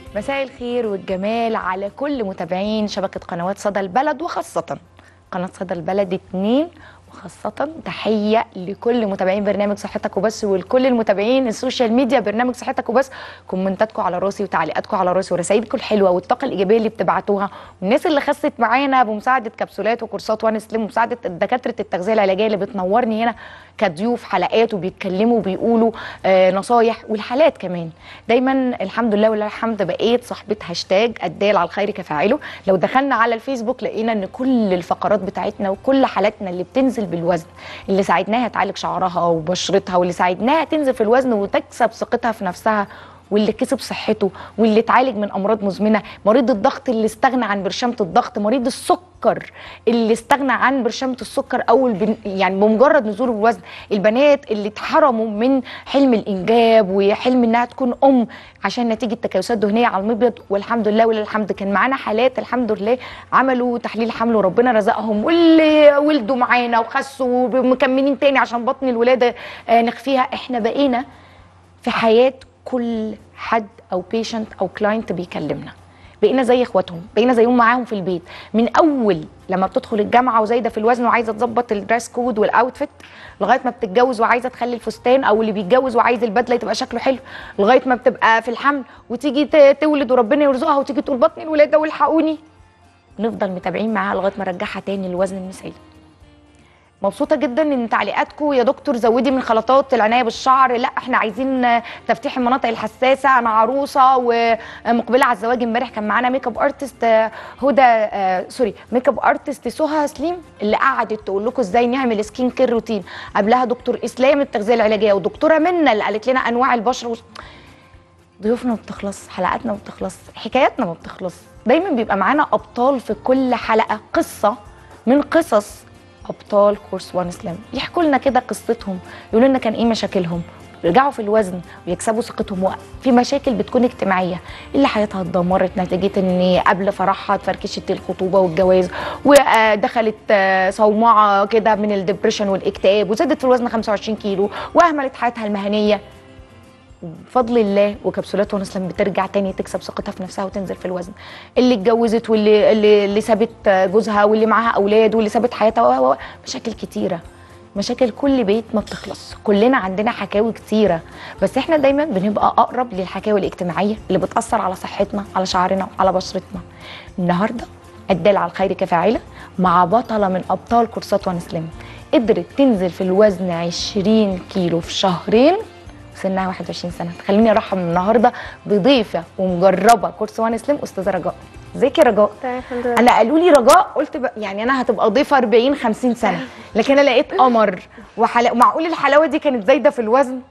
مساء الخير والجمال على كل متابعين شبكة قنوات صدى البلد وخاصة قناة صدى البلد اتنين وخاصة تحية لكل متابعين برنامج صحتك وبس ولكل المتابعين السوشيال ميديا برنامج صحتك وبس كومنتاتكم على راسي وتعليقاتكم على راسي ورسائلكم الحلوة والطاقة الإيجابية اللي بتبعتوها والناس اللي خست معانا بمساعدة كبسولات وكورسات وان سليم ومساعدة دكاترة التغذية العلاجية اللي بتنورني هنا كضيوف حلقات وبيتكلموا وبيقولوا آه نصايح والحالات كمان دايما الحمد لله ولله الحمد بقيت صاحبه هاشتاج الدال على الخير كفاعله لو دخلنا على الفيسبوك لقينا ان كل الفقرات بتاعتنا وكل حالاتنا اللي بتنزل بالوزن اللي ساعدناها تعالج شعرها وبشرتها واللي ساعدناها تنزل في الوزن وتكسب ثقتها في نفسها واللي كسب صحته واللي اتعالج من امراض مزمنه مريض الضغط اللي استغنى عن برشامه الضغط مريض السكر اللي استغنى عن برشامه السكر اول بن يعني بمجرد نزوله بالوزن البنات اللي اتحرموا من حلم الانجاب وحلم انها تكون ام عشان نتيجه تكيسات دهنيه على المبيض والحمد لله ولله الحمد كان معانا حالات الحمد لله عملوا تحليل حمل وربنا رزقهم واللي ولدوا معانا وخسوا ومكملين تاني عشان بطن الولاده آه نخفيها احنا بقينا في حياه كل حد او بيشنت او كلاينت بيكلمنا بقينا زي اخواتهم بقينا زيهم معاهم في البيت من اول لما بتدخل الجامعه وزايده في الوزن وعايزه تظبط الدريس كود والاوتفيت لغايه ما بتتجوز وعايزه تخلي الفستان او اللي بيتجوز وعايز البدله تبقى شكله حلو لغايه ما بتبقى في الحمل وتيجي تولد وربنا يرزقها وتيجي تقول بطني الولاده والحقوني نفضل متابعين معاها لغايه ما نرجعها تاني للوزن المثالي مبسوطه جدا ان تعليقاتكم يا دكتور زودي من خلطات العنايه بالشعر لا احنا عايزين تفتيح المناطق الحساسه انا عروسه ومقبله على الزواج امبارح كان معانا ميك اب ارتست هدى آه سوري ميك اب ارتست سهى سليم اللي قعدت تقول لكم ازاي نعمل سكين كير روتين قبلها دكتور اسلام التغذيه العلاجيه ودكتوره منى اللي قالت لنا انواع البشره وش... ضيوفنا ما بتخلص حلقاتنا ما بتخلص حكاياتنا ما بتخلص دايما بيبقى معانا ابطال في كل حلقه قصه من قصص ابطال كورس وان سلام يحكوا لنا كده قصتهم يقولوا لنا كان ايه مشاكلهم يرجعوا في الوزن ويكسبوا ثقتهم في مشاكل بتكون اجتماعيه اللي حياتها اتدمرت نتيجه ان قبل فرحها اتفركشت الخطوبه والجواز ودخلت صومعه كده من الدبريشن والاكتئاب وزادت في الوزن 25 كيلو واهملت حياتها المهنيه بفضل الله وكبسولات ونسلم بترجع تاني تكسب ثقتها في نفسها وتنزل في الوزن اللي اتجوزت واللي اللي, اللي سابت جوزها واللي معاها اولاد واللي سابت حياتها مشاكل كتيره مشاكل كل بيت ما بتخلص كلنا عندنا حكاوي كتيره بس احنا دايما بنبقى اقرب للحكاوي الاجتماعيه اللي بتاثر على صحتنا على شعرنا على بشرتنا النهارده الدال على الخير كفاعله مع بطله من ابطال كورسات وان سليم قدرت تنزل في الوزن 20 كيلو في شهرين سنها 21 سنه خليني ارحب النهارده بضيفه ومجربه كورس وان سليم استاذه رجاء ازيك يا رجاء الحمد لله انا قالوا لي رجاء قلت ب... يعني انا هتبقى ضيفه 40 50 سنه لكن انا لقيت قمر وحلا... معقول الحلاوه دي كانت زايده في الوزن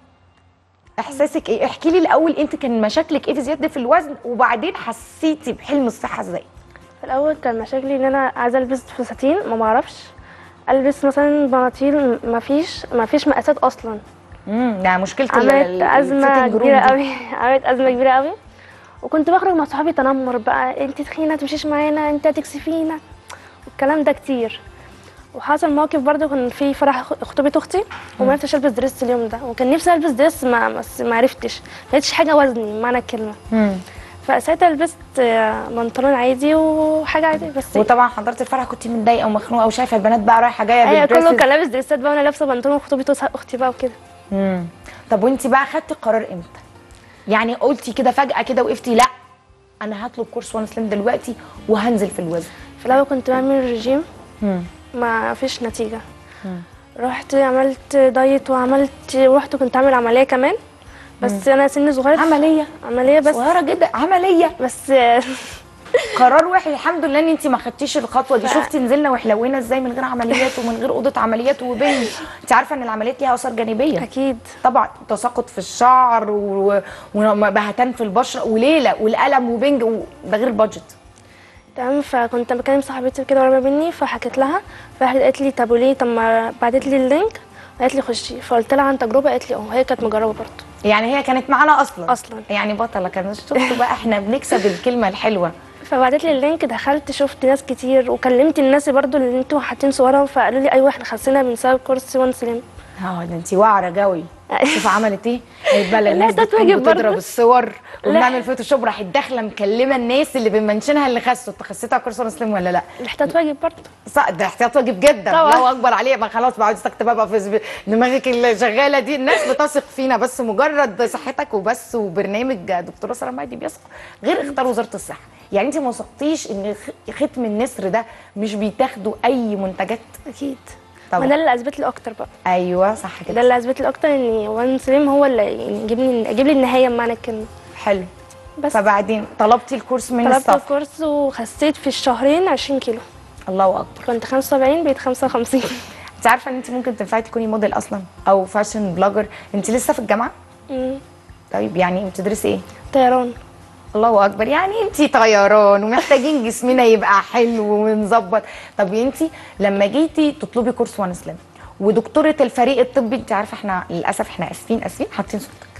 احساسك ايه احكي لي الاول انت كان مشاكلك ايه في زياده في الوزن وبعدين حسيتي بحلم الصحه ازاي في الاول كان مشاكلي ان انا عايزه البس فساتين ما بعرفش البس مثلا بناطيل ما فيش ما فيش مقاسات اصلا امم ده مشكله عملت ازمه كبيره قوي عملت ازمه كبيره قوي وكنت بخرج مع صحابي تنمر بقى انت تخينه تمشيش معانا انت هتكسفينا والكلام ده كتير وحصل موقف برضه كان في فرح خطوبه اختي وما عرفتش البس دريس اليوم ده وكان نفسي البس دريس ما بس ما عرفتش ما لقيتش حاجه وزني بمعنى الكلمه امم فساعتها لبست بنطلون عادي وحاجه عادي بس وطبعا حضرت الفرح كنت متضايقه ومخنوقه وشايفه البنات بقى رايحه جايه ايوه كله بالدريسز. كان لابس دريسات بقى وانا لابسه بنطلون خطوبه اختي بقى وكده امم طب وانت بقى خدتي القرار امتى يعني قلتي كده فجاه كده وقفتي لا انا هطلب كورس وان سليم دلوقتي وهنزل في الوزن في الاول كنت بعمل رجيم امم ما فيش نتيجه رحت عملت دايت وعملت ورحت كنت عامل عمليه كمان بس انا سني صغير عمليه عمليه بس صغيره جدا عمليه بس قرار وحش الحمد لله ان انت ما خدتيش الخطوه دي ف- شفتي نزلنا وحلوينا ازاي من غير عمليات ومن غير اوضه عمليات وبين انت عارفه ان العمليات ليها اثار جانبيه اكيد طبعا تساقط في الشعر و- وبهتان في البشره وليله والالم وبنج و- ده غير بادجت تمام فكنت بكلم صاحبتي كده قريبه مني فحكيت لها فراحت قالت لي طب وليه طب ما بعتت لي اللينك قالت لي خشي فقلت لها عن تجربه قالت لي اه هي كانت مجربه برضه يعني هي كانت معانا اصلا أصلاً. يعني بطله كانت شفتوا بقى احنا بنكسب الكلمه الحلوه فبعتت لي اللينك دخلت شفت ناس كتير وكلمت الناس برضو اللي انتوا حاطين صورهم فقالوا لي ايوه احنا خسينا بسبب كورس وان سليم اه ده انت واعره قوي شوف عملت ايه هيبقى لا، الناس ده بتكون اتواجب بتضرب برضه. الصور وبنعمل فوتوشوب راحت داخله مكلمه الناس اللي بنمنشنها اللي خسوا انت خسيتها كورس مسلم ولا لا الاحتياط واجب برضه صح ده احتياط واجب جدا طبعا. الله اكبر عليه ما خلاص بقى سكت بقى في زب- دماغك اللي شغاله دي الناس بتثق فينا بس مجرد صحتك وبس وبرنامج دكتوره ساره مهدي بيثق غير اختار وزاره الصحه يعني انت ما وثقتيش ان خ- ختم النسر ده مش بيتاخدوا اي منتجات اكيد طبعا. ما ده اللي اثبت لي اكتر بقى ايوه صح ده كده اللي اثبت لي اكتر ان وان سليم هو اللي يعني يجيب لي يجيب لي النهايه بمعنى الكلمه حلو بس فبعدين طلبتي الكورس من طلبت الصف الكورس وخسيت في الشهرين 20 كيلو الله اكبر كنت 75 بقيت 55 انت عارفه ان انت ممكن تنفعي تكوني موديل اصلا او فاشن بلوجر انت لسه في الجامعه مم. طيب يعني بتدرسي ايه طيران الله اكبر يعني انت طيران ومحتاجين جسمنا يبقى حلو ونظبط طب انت لما جيتي تطلبي كورس وان سلام ودكتوره الفريق الطبي انت عارفه احنا للاسف احنا اسفين اسفين حاطين صورتك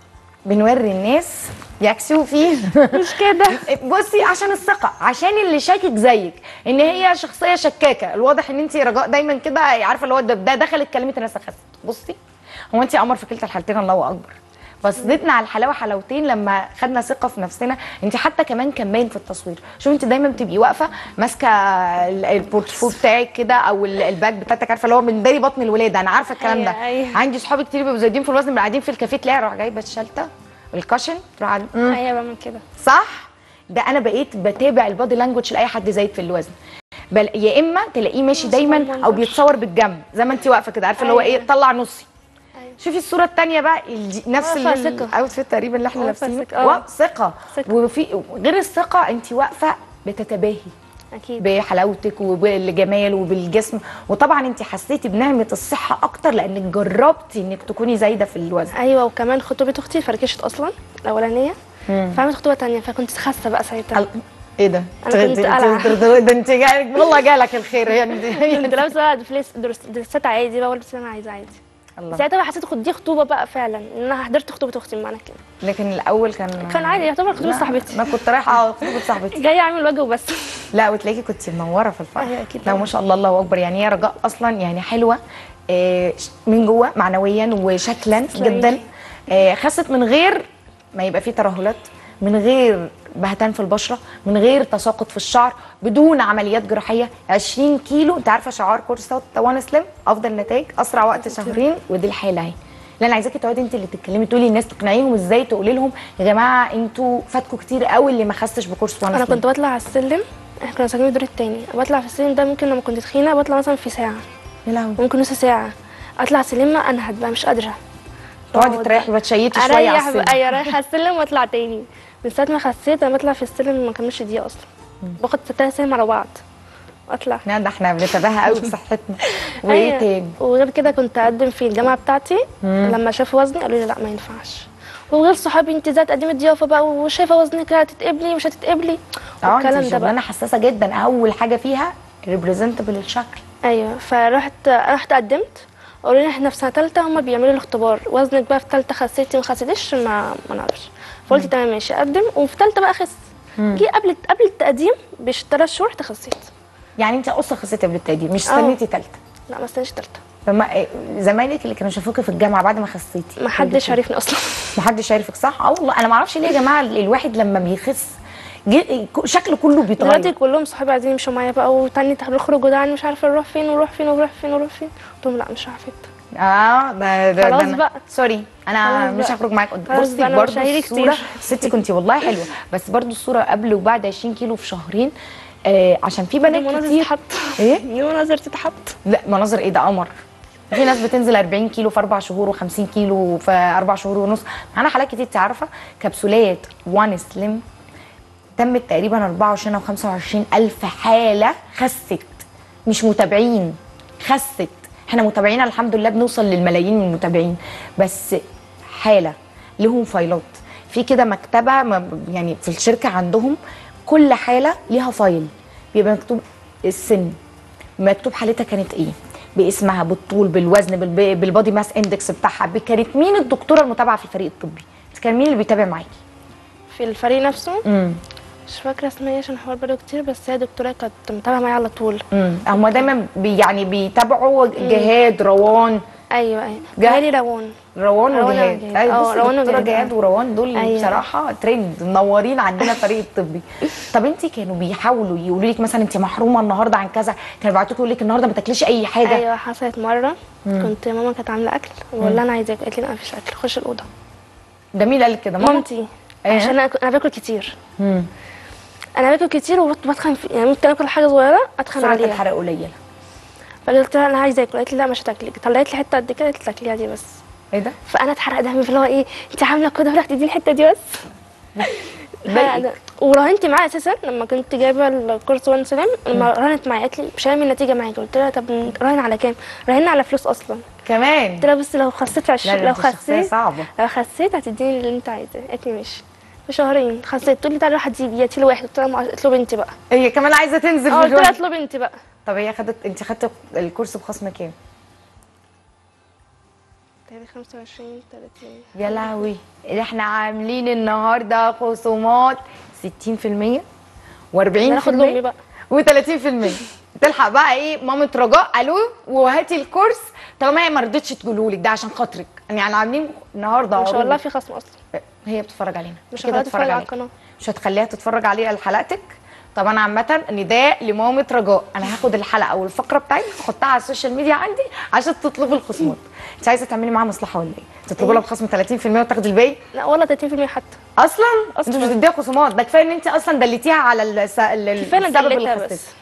بنوري الناس يكسوا فيه مش كده بصي عشان الثقه عشان اللي شاكك زيك ان هي شخصيه شكاكه الواضح ان انت رجاء دايما كده عارفه اللي هو ده, ده دخلت كلمه الناس خست بصي هو انت قمر في كلتا الحالتين الله اكبر بس زدنا على الحلاوه حلاوتين لما خدنا ثقه في نفسنا انت حتى كمان كان باين في التصوير شوف انت دايما بتبقي واقفه ماسكه ال- البورتفو بتاعك كده او ال- الباج بتاعتك عارفه اللي هو من داري بطن الولاده انا عارفه الكلام ده أيوة، أيوة. عندي صحابي كتير بيبقوا زايدين في الوزن بيبقوا قاعدين في الكافيه تلاقي راح جايبه الشلته الكاشن تروح على مم. ايوه بعمل كده صح ده انا بقيت بتابع البادي لانجوج لاي حد زايد في الوزن بل يا اما تلاقيه ماشي دايما او بيتصور بالجنب زي ما انت واقفه كده عارفه اللي هو ايه أيوة. طلع نصي أيوة. شوفي الصوره الثانيه بقى الج- نفس واقفة ال- ثقة. الاوتفيت تقريبا اللي احنا واقفة لابسينه ثقة، آه. وا- ثقه ثقة. وفي غير الثقه انت واقفه بتتباهي اكيد بحلاوتك وبالجمال وبالجسم وطبعا انت حسيتي بنعمه الصحه اكتر لانك جربتي انك تكوني زايده في الوزن ايوه وكمان خطوبه اختي فركشت اصلا الاولانيه فعملت خطوبه تانية فكنت خاسه بقى ساعتها ال- ايه ده؟ أنا كنت قلعة. ده انت جالك والله جالك الخير يعني كنت لابسه دفليس درس- درسات عادي بقى والبس اللي انا عايزاه عادي الله ساعتها بقى حسيت خد دي خطوبه بقى فعلا ان انا حضرت خطوبه اختي بمعنى كده لكن الاول كان كان عادي يعتبر خطوبه لا، صاحبتي انا كنت رايحه خطوبه صاحبتي جايه اعمل وجه وبس لا وتلاقيكي كنت منوره في الفرح أيوة، أكيد لا طبعا. ما شاء الله الله اكبر يعني هي رجاء اصلا يعني حلوه آه، ش- من جوه معنويا وشكلا تسلمي. جدا آه، خست من غير ما يبقى فيه ترهلات من غير بهتان في البشره من غير تساقط في الشعر بدون عمليات جراحيه 20 كيلو انت عارفه شعار كورس وان سليم افضل نتائج اسرع وقت شهرين ودي الحاله اهي لا انا عايزاكي تقعدي انت اللي تتكلمي تقولي الناس تقنعيهم ازاي تقولي لهم يا جماعه انتوا فاتكوا كتير قوي اللي ما خستش بكورس وان انا سليم كنت بطلع على السلم احنا كنا ساكنين الدور التاني بطلع في السلم ده ممكن لما كنت تخينه بطلع مثلا في ساعه يا لهوي ممكن نص ساعه اطلع سلمه انهد بقى مش قادره تقعدي بقعد تريحي وتشيتي شويه على اريح السلم بقى ايوه رايحه على السلم واطلع تاني من ساعه ما خسيت انا بطلع في السلم ما كملش دقيقه اصلا باخد ستة سلم على بعض واطلع لا ده احنا بنتباهى قوي بصحتنا وايه أيوة. تاني وغير كده كنت اقدم في الجامعه بتاعتي لما شافوا وزني قالوا لي لا ما ينفعش وغير صحابي انت ازاي تقدمي ضيافه بقى وشايفه وزنك هتتقبلي مش هتتقبلي اه والكلام انت ده بقى شغلانه حساسه جدا اول حاجه فيها ريبريزنتبل الشكل ايوه فرحت رحت قدمت قالوا لي احنا في سنه ثالثه هم بيعملوا الاختبار وزنك بقى في ثالثه خسيتي ما خسيتيش ما ما نعرفش فقلت تمام ماشي اقدم وفي ثالثه بقى اخس جه قبل قبل التقديم بثلاث شهور تخسيت يعني انت اصلا خسيتي قبل التقديم مش اه. استنيتي تالته لا ما استنيش ثالثه فما إيه، زمايلك اللي كانوا شافوكي في الجامعه بعد ما خسيتي ما حدش عارفني اصلا ما حدش عارفك صح اه والله انا ما اعرفش ليه يا جماعه الواحد لما بيخس جي- شكله كله دلوقتي بيتغير كلهم صحابي عايزين يمشوا معايا بقى وتاني تعالوا نخرج وده مش عارفه نروح فين ونروح فين ونروح فين ونروح فين قلت لهم لا مش عارفه اه ده ده خلاص ده أنا- بقى. سوري انا خلاص مش بقى. هخرج معاك قدام خلاص بصي بقى، أنا برضه مش هيجي الصوره كتير. ستي كنتي والله حلوه بس برضه الصوره قبل وبعد 20 كيلو في شهرين آه عشان في دي بنات مناظر كتير تتحط ايه دي مناظر تتحط لا مناظر ايه ده قمر في ناس بتنزل 40 كيلو في اربع شهور و50 كيلو في اربع شهور ونص معانا حالات كتير انت عارفه كبسولات وان سليم تمت تقريبا 24 او 25 الف حاله خست مش متابعين خست احنا متابعين الحمد لله بنوصل للملايين من المتابعين بس حاله لهم فايلات في كده مكتبه م- يعني في الشركه عندهم كل حاله ليها فايل بيبقى مكتوب السن مكتوب حالتها كانت ايه باسمها بالطول بالوزن بالب- بالبادي ماس اندكس بتاعها كانت مين الدكتوره المتابعه في الفريق الطبي كان مين اللي بيتابع معاكي في الفريق نفسه امم مش فاكره اسمها ايه عشان الحوار بقاله كتير بس هي دكتوره كانت متابعه معايا على طول امم هم دايما بي يعني بيتابعوا جهاد روان ايوه ايوه جه- جالي روان روان روان وجهاد وجهاد. ايوه اه، بصي روان دكتوره وجهاد. جهاد وروان دول ايوه. بصراحه ترند منورين عندنا فريق الطبي طب انت كانوا بيحاولوا يقولوا لك مثلا انت محرومه النهارده عن كذا كانوا بيبعتوا يقول لك النهارده ما تاكليش اي حاجه ايوه حصلت مره كنت ماما كانت عامله اكل ولا انا عايزاك قالت لي لا مفيش اكل خش الاوضه ده مين اللي قال لك كده ماما مامتي ايه؟ عشان انا انا باكل كتير مم. انا باكل كتير وبتخن في... يعني ممكن اكل حاجه صغيره اتخن سرعه عليها الحرق قليله فقلت لها انا عايزه اكل قالت لي لا مش هتاكلي طلعت لي حته قد كده قالت لي تاكليها دي بس ايه ده فانا اتحرق دمي في اللي هو ايه انت عامله كده وراح تديني الحته دي بس اتحرق دمي. وراهنت معايا اساسا لما كنت جايبه الكورس وان سلام لما راهنت معايا قالت لي مش هعمل نتيجه معاكي قلت لها طب راهن على كام راهن على فلوس اصلا كمان قلت لها بس لو خسيت في لا 20 ده لو انت شخصيه خسيت صعبه لو خسيت هتديني اللي انت عايزاه قالت لي ماشي في شهرين خسيت تقول لي تعالي روح هتجيبي هاتي لي واحد قلت لها ما- اطلبي انت بقى هي كمان عايزه تنزل اه في قلت لها الوزن اطلبي انت بقى طب هي خدت انت خدت الكورس بخصم كام تقريبا 25 30 يا لهوي احنا عاملين النهارده خصومات 60% و40% ناخد لامي بقى و30% تلحق بقى ايه مامة رجاء الو وهاتي الكورس طالما هي ما رضتش تقوله لك ده عشان خاطرك يعني عاملين النهارده ان شاء عروض. الله في خصم اصلا هي بتتفرج علينا مش كده هخليها بتتفرج تتفرج على علينا. القناه مش هتخليها تتفرج عليه على حلقتك طبعا عامة نداء لمامة رجاء انا هاخد الحلقة او الفقرة بتاعتي احطها على السوشيال ميديا عندي عشان تطلبي الخصومات انت عايزة تعملي معاها مصلحة ولا ايه؟ تطلبي لها بخصم 30% وتاخدي الباقي لا ولا 30% حتى اصلا انت أصلاً. مش بتديها خصومات ده كفايه ان انت اصلا دليتيها على الس... ال- كفايه انا السبب دلتها اللي بس خسيتها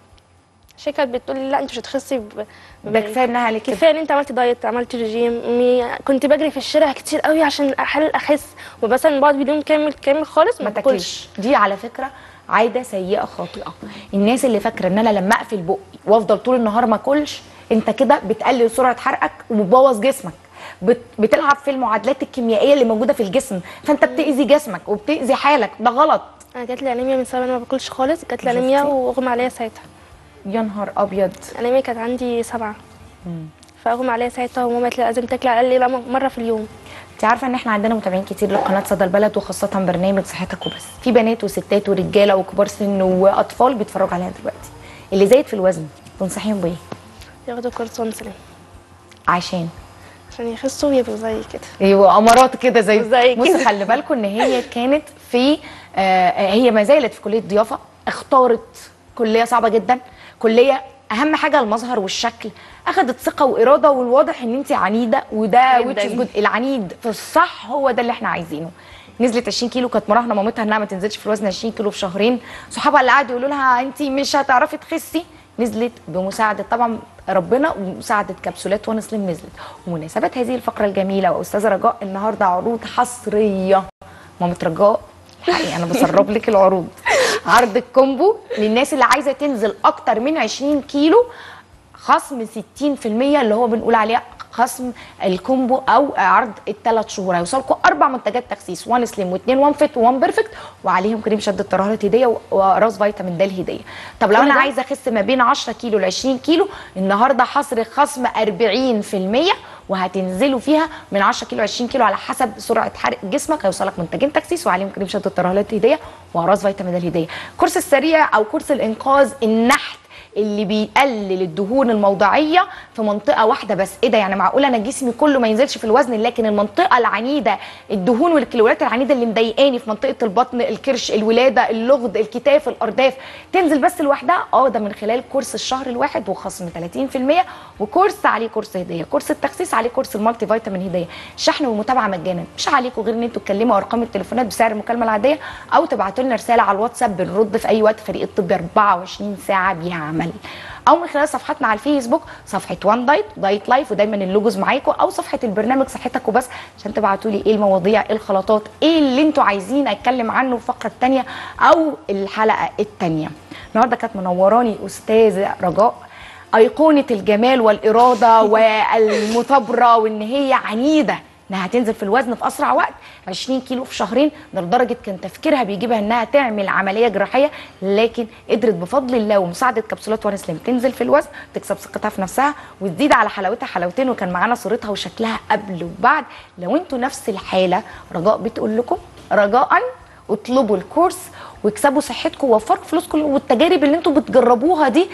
عشان كانت بتقول لي لا انت مش هتخسي ب... ده كفايه انها عليك كده كفايه ان انت عملتي دايت عملتي رجيم مي... كنت بجري في الشارع كتير قوي عشان احاول اخس ومثلا بقعد باليوم كامل كامل خالص ما ما باكلش تاكلش دي على فكره عاده سيئه خاطئه الناس اللي فاكره ان انا لما اقفل بقي وافضل طول النهار ما اكلش انت كده بتقلل سرعه حرقك وبتبوظ جسمك بت... بتلعب في المعادلات الكيميائيه اللي موجوده في الجسم فانت بتاذي جسمك وبتاذي حالك ده غلط انا جات لي انيميا من سبب انا ما باكلش خالص جات لي انيميا شفتي؟ واغمى عليا ساعتها يا نهار ابيض انيميا كانت عندي سبعة فاغمى عليا ساعتها وماما قالت لي لازم تاكلي على الاقل لا مره في اليوم انت عارفه ان احنا عندنا متابعين كتير لقناه صدى البلد وخاصه برنامج صحتك وبس في بنات وستات ورجاله وكبار سن واطفال بيتفرجوا عليها دلوقتي اللي زايد في الوزن تنصحيهم بايه ياخدوا كورس وان سلام عشان عشان يخسوا ويبقوا زي كده ايوه امارات كده زي زي بصي كده. خلي بالكم ان هي كانت في آه هي ما زالت في كليه ضيافه اختارت كليه صعبه جدا كليه اهم حاجه المظهر والشكل اخذت ثقه واراده والواضح ان انت عنيده وده جداً. which is good. العنيد في الصح هو ده اللي احنا عايزينه نزلت 20 كيلو كانت مراهنه مامتها انها ما تنزلش في الوزن 20 كيلو في شهرين صحابها اللي قعدوا يقولوا لها انت مش هتعرفي تخسي نزلت بمساعده طبعا ربنا ومساعده كبسولات وان سليم نزلت ومناسبه هذه الفقره الجميله واستاذه رجاء النهارده عروض حصريه مامة رجاء حقيقي انا بسرب لك العروض عرض الكومبو للناس اللي عايزه تنزل اكتر من 20 كيلو خصم 60% اللي هو بنقول عليه خصم الكومبو او عرض الثلاث شهور هيوصلكم اربع منتجات تخسيس وان سليم واثنين وان فيت وان بيرفكت وعليهم كريم شد الطرارات هديه وراس فيتامين د هديه طب لو كل انا ده؟ عايزه اخس ما بين 10 كيلو ل 20 كيلو النهارده حصر خصم 40% وهتنزلوا فيها من 10 كيلو 20 كيلو على حسب سرعه حرق جسمك هيوصلك منتجين تخسيس وعليهم كريم شد الطرارات هديه وراس فيتامين د هديه كورس السريع او كورس الانقاذ النحت اللي بيقلل الدهون الموضعيه في منطقه واحده بس ايه ده يعني معقول انا جسمي كله ما ينزلش في الوزن لكن المنطقه العنيده الدهون والكيلوات العنيده اللي مضايقاني في منطقه البطن الكرش الولاده اللغد الكتاف الارداف تنزل بس لوحدها اه ده من خلال كورس الشهر الواحد وخصم 30% وكورس عليه كورس هديه كورس التخسيس عليه كورس المالتي فيتامين هديه شحن ومتابعه مجانا مش عليكم غير ان انتوا تكلموا ارقام التليفونات بسعر المكالمه العاديه او تبعتوا لنا رساله على الواتساب بنرد في اي وقت فريق الطب 24 ساعه بيعمل او من خلال صفحتنا على الفيسبوك صفحه وان دايت دايت لايف ودايما اللوجوز معاكم او صفحه البرنامج صحتك وبس عشان تبعتوا لي ايه المواضيع ايه الخلطات ايه اللي انتوا عايزين اتكلم عنه الفقره الثانيه او الحلقه الثانيه النهارده كانت منوراني استاذه رجاء ايقونه الجمال والاراده والمثابره وان هي عنيده انها هتنزل في الوزن في اسرع وقت 20 كيلو في شهرين ده لدرجه كان تفكيرها بيجيبها انها تعمل عمليه جراحيه لكن قدرت بفضل الله ومساعده كبسولات وان سليم تنزل في الوزن تكسب ثقتها في نفسها وتزيد على حلاوتها حلاوتين وكان معانا صورتها وشكلها قبل وبعد لو انتوا نفس الحاله رجاء بتقول لكم رجاء اطلبوا الكورس واكسبوا صحتكم ووفروا فلوسكم والتجارب اللي انتوا بتجربوها دي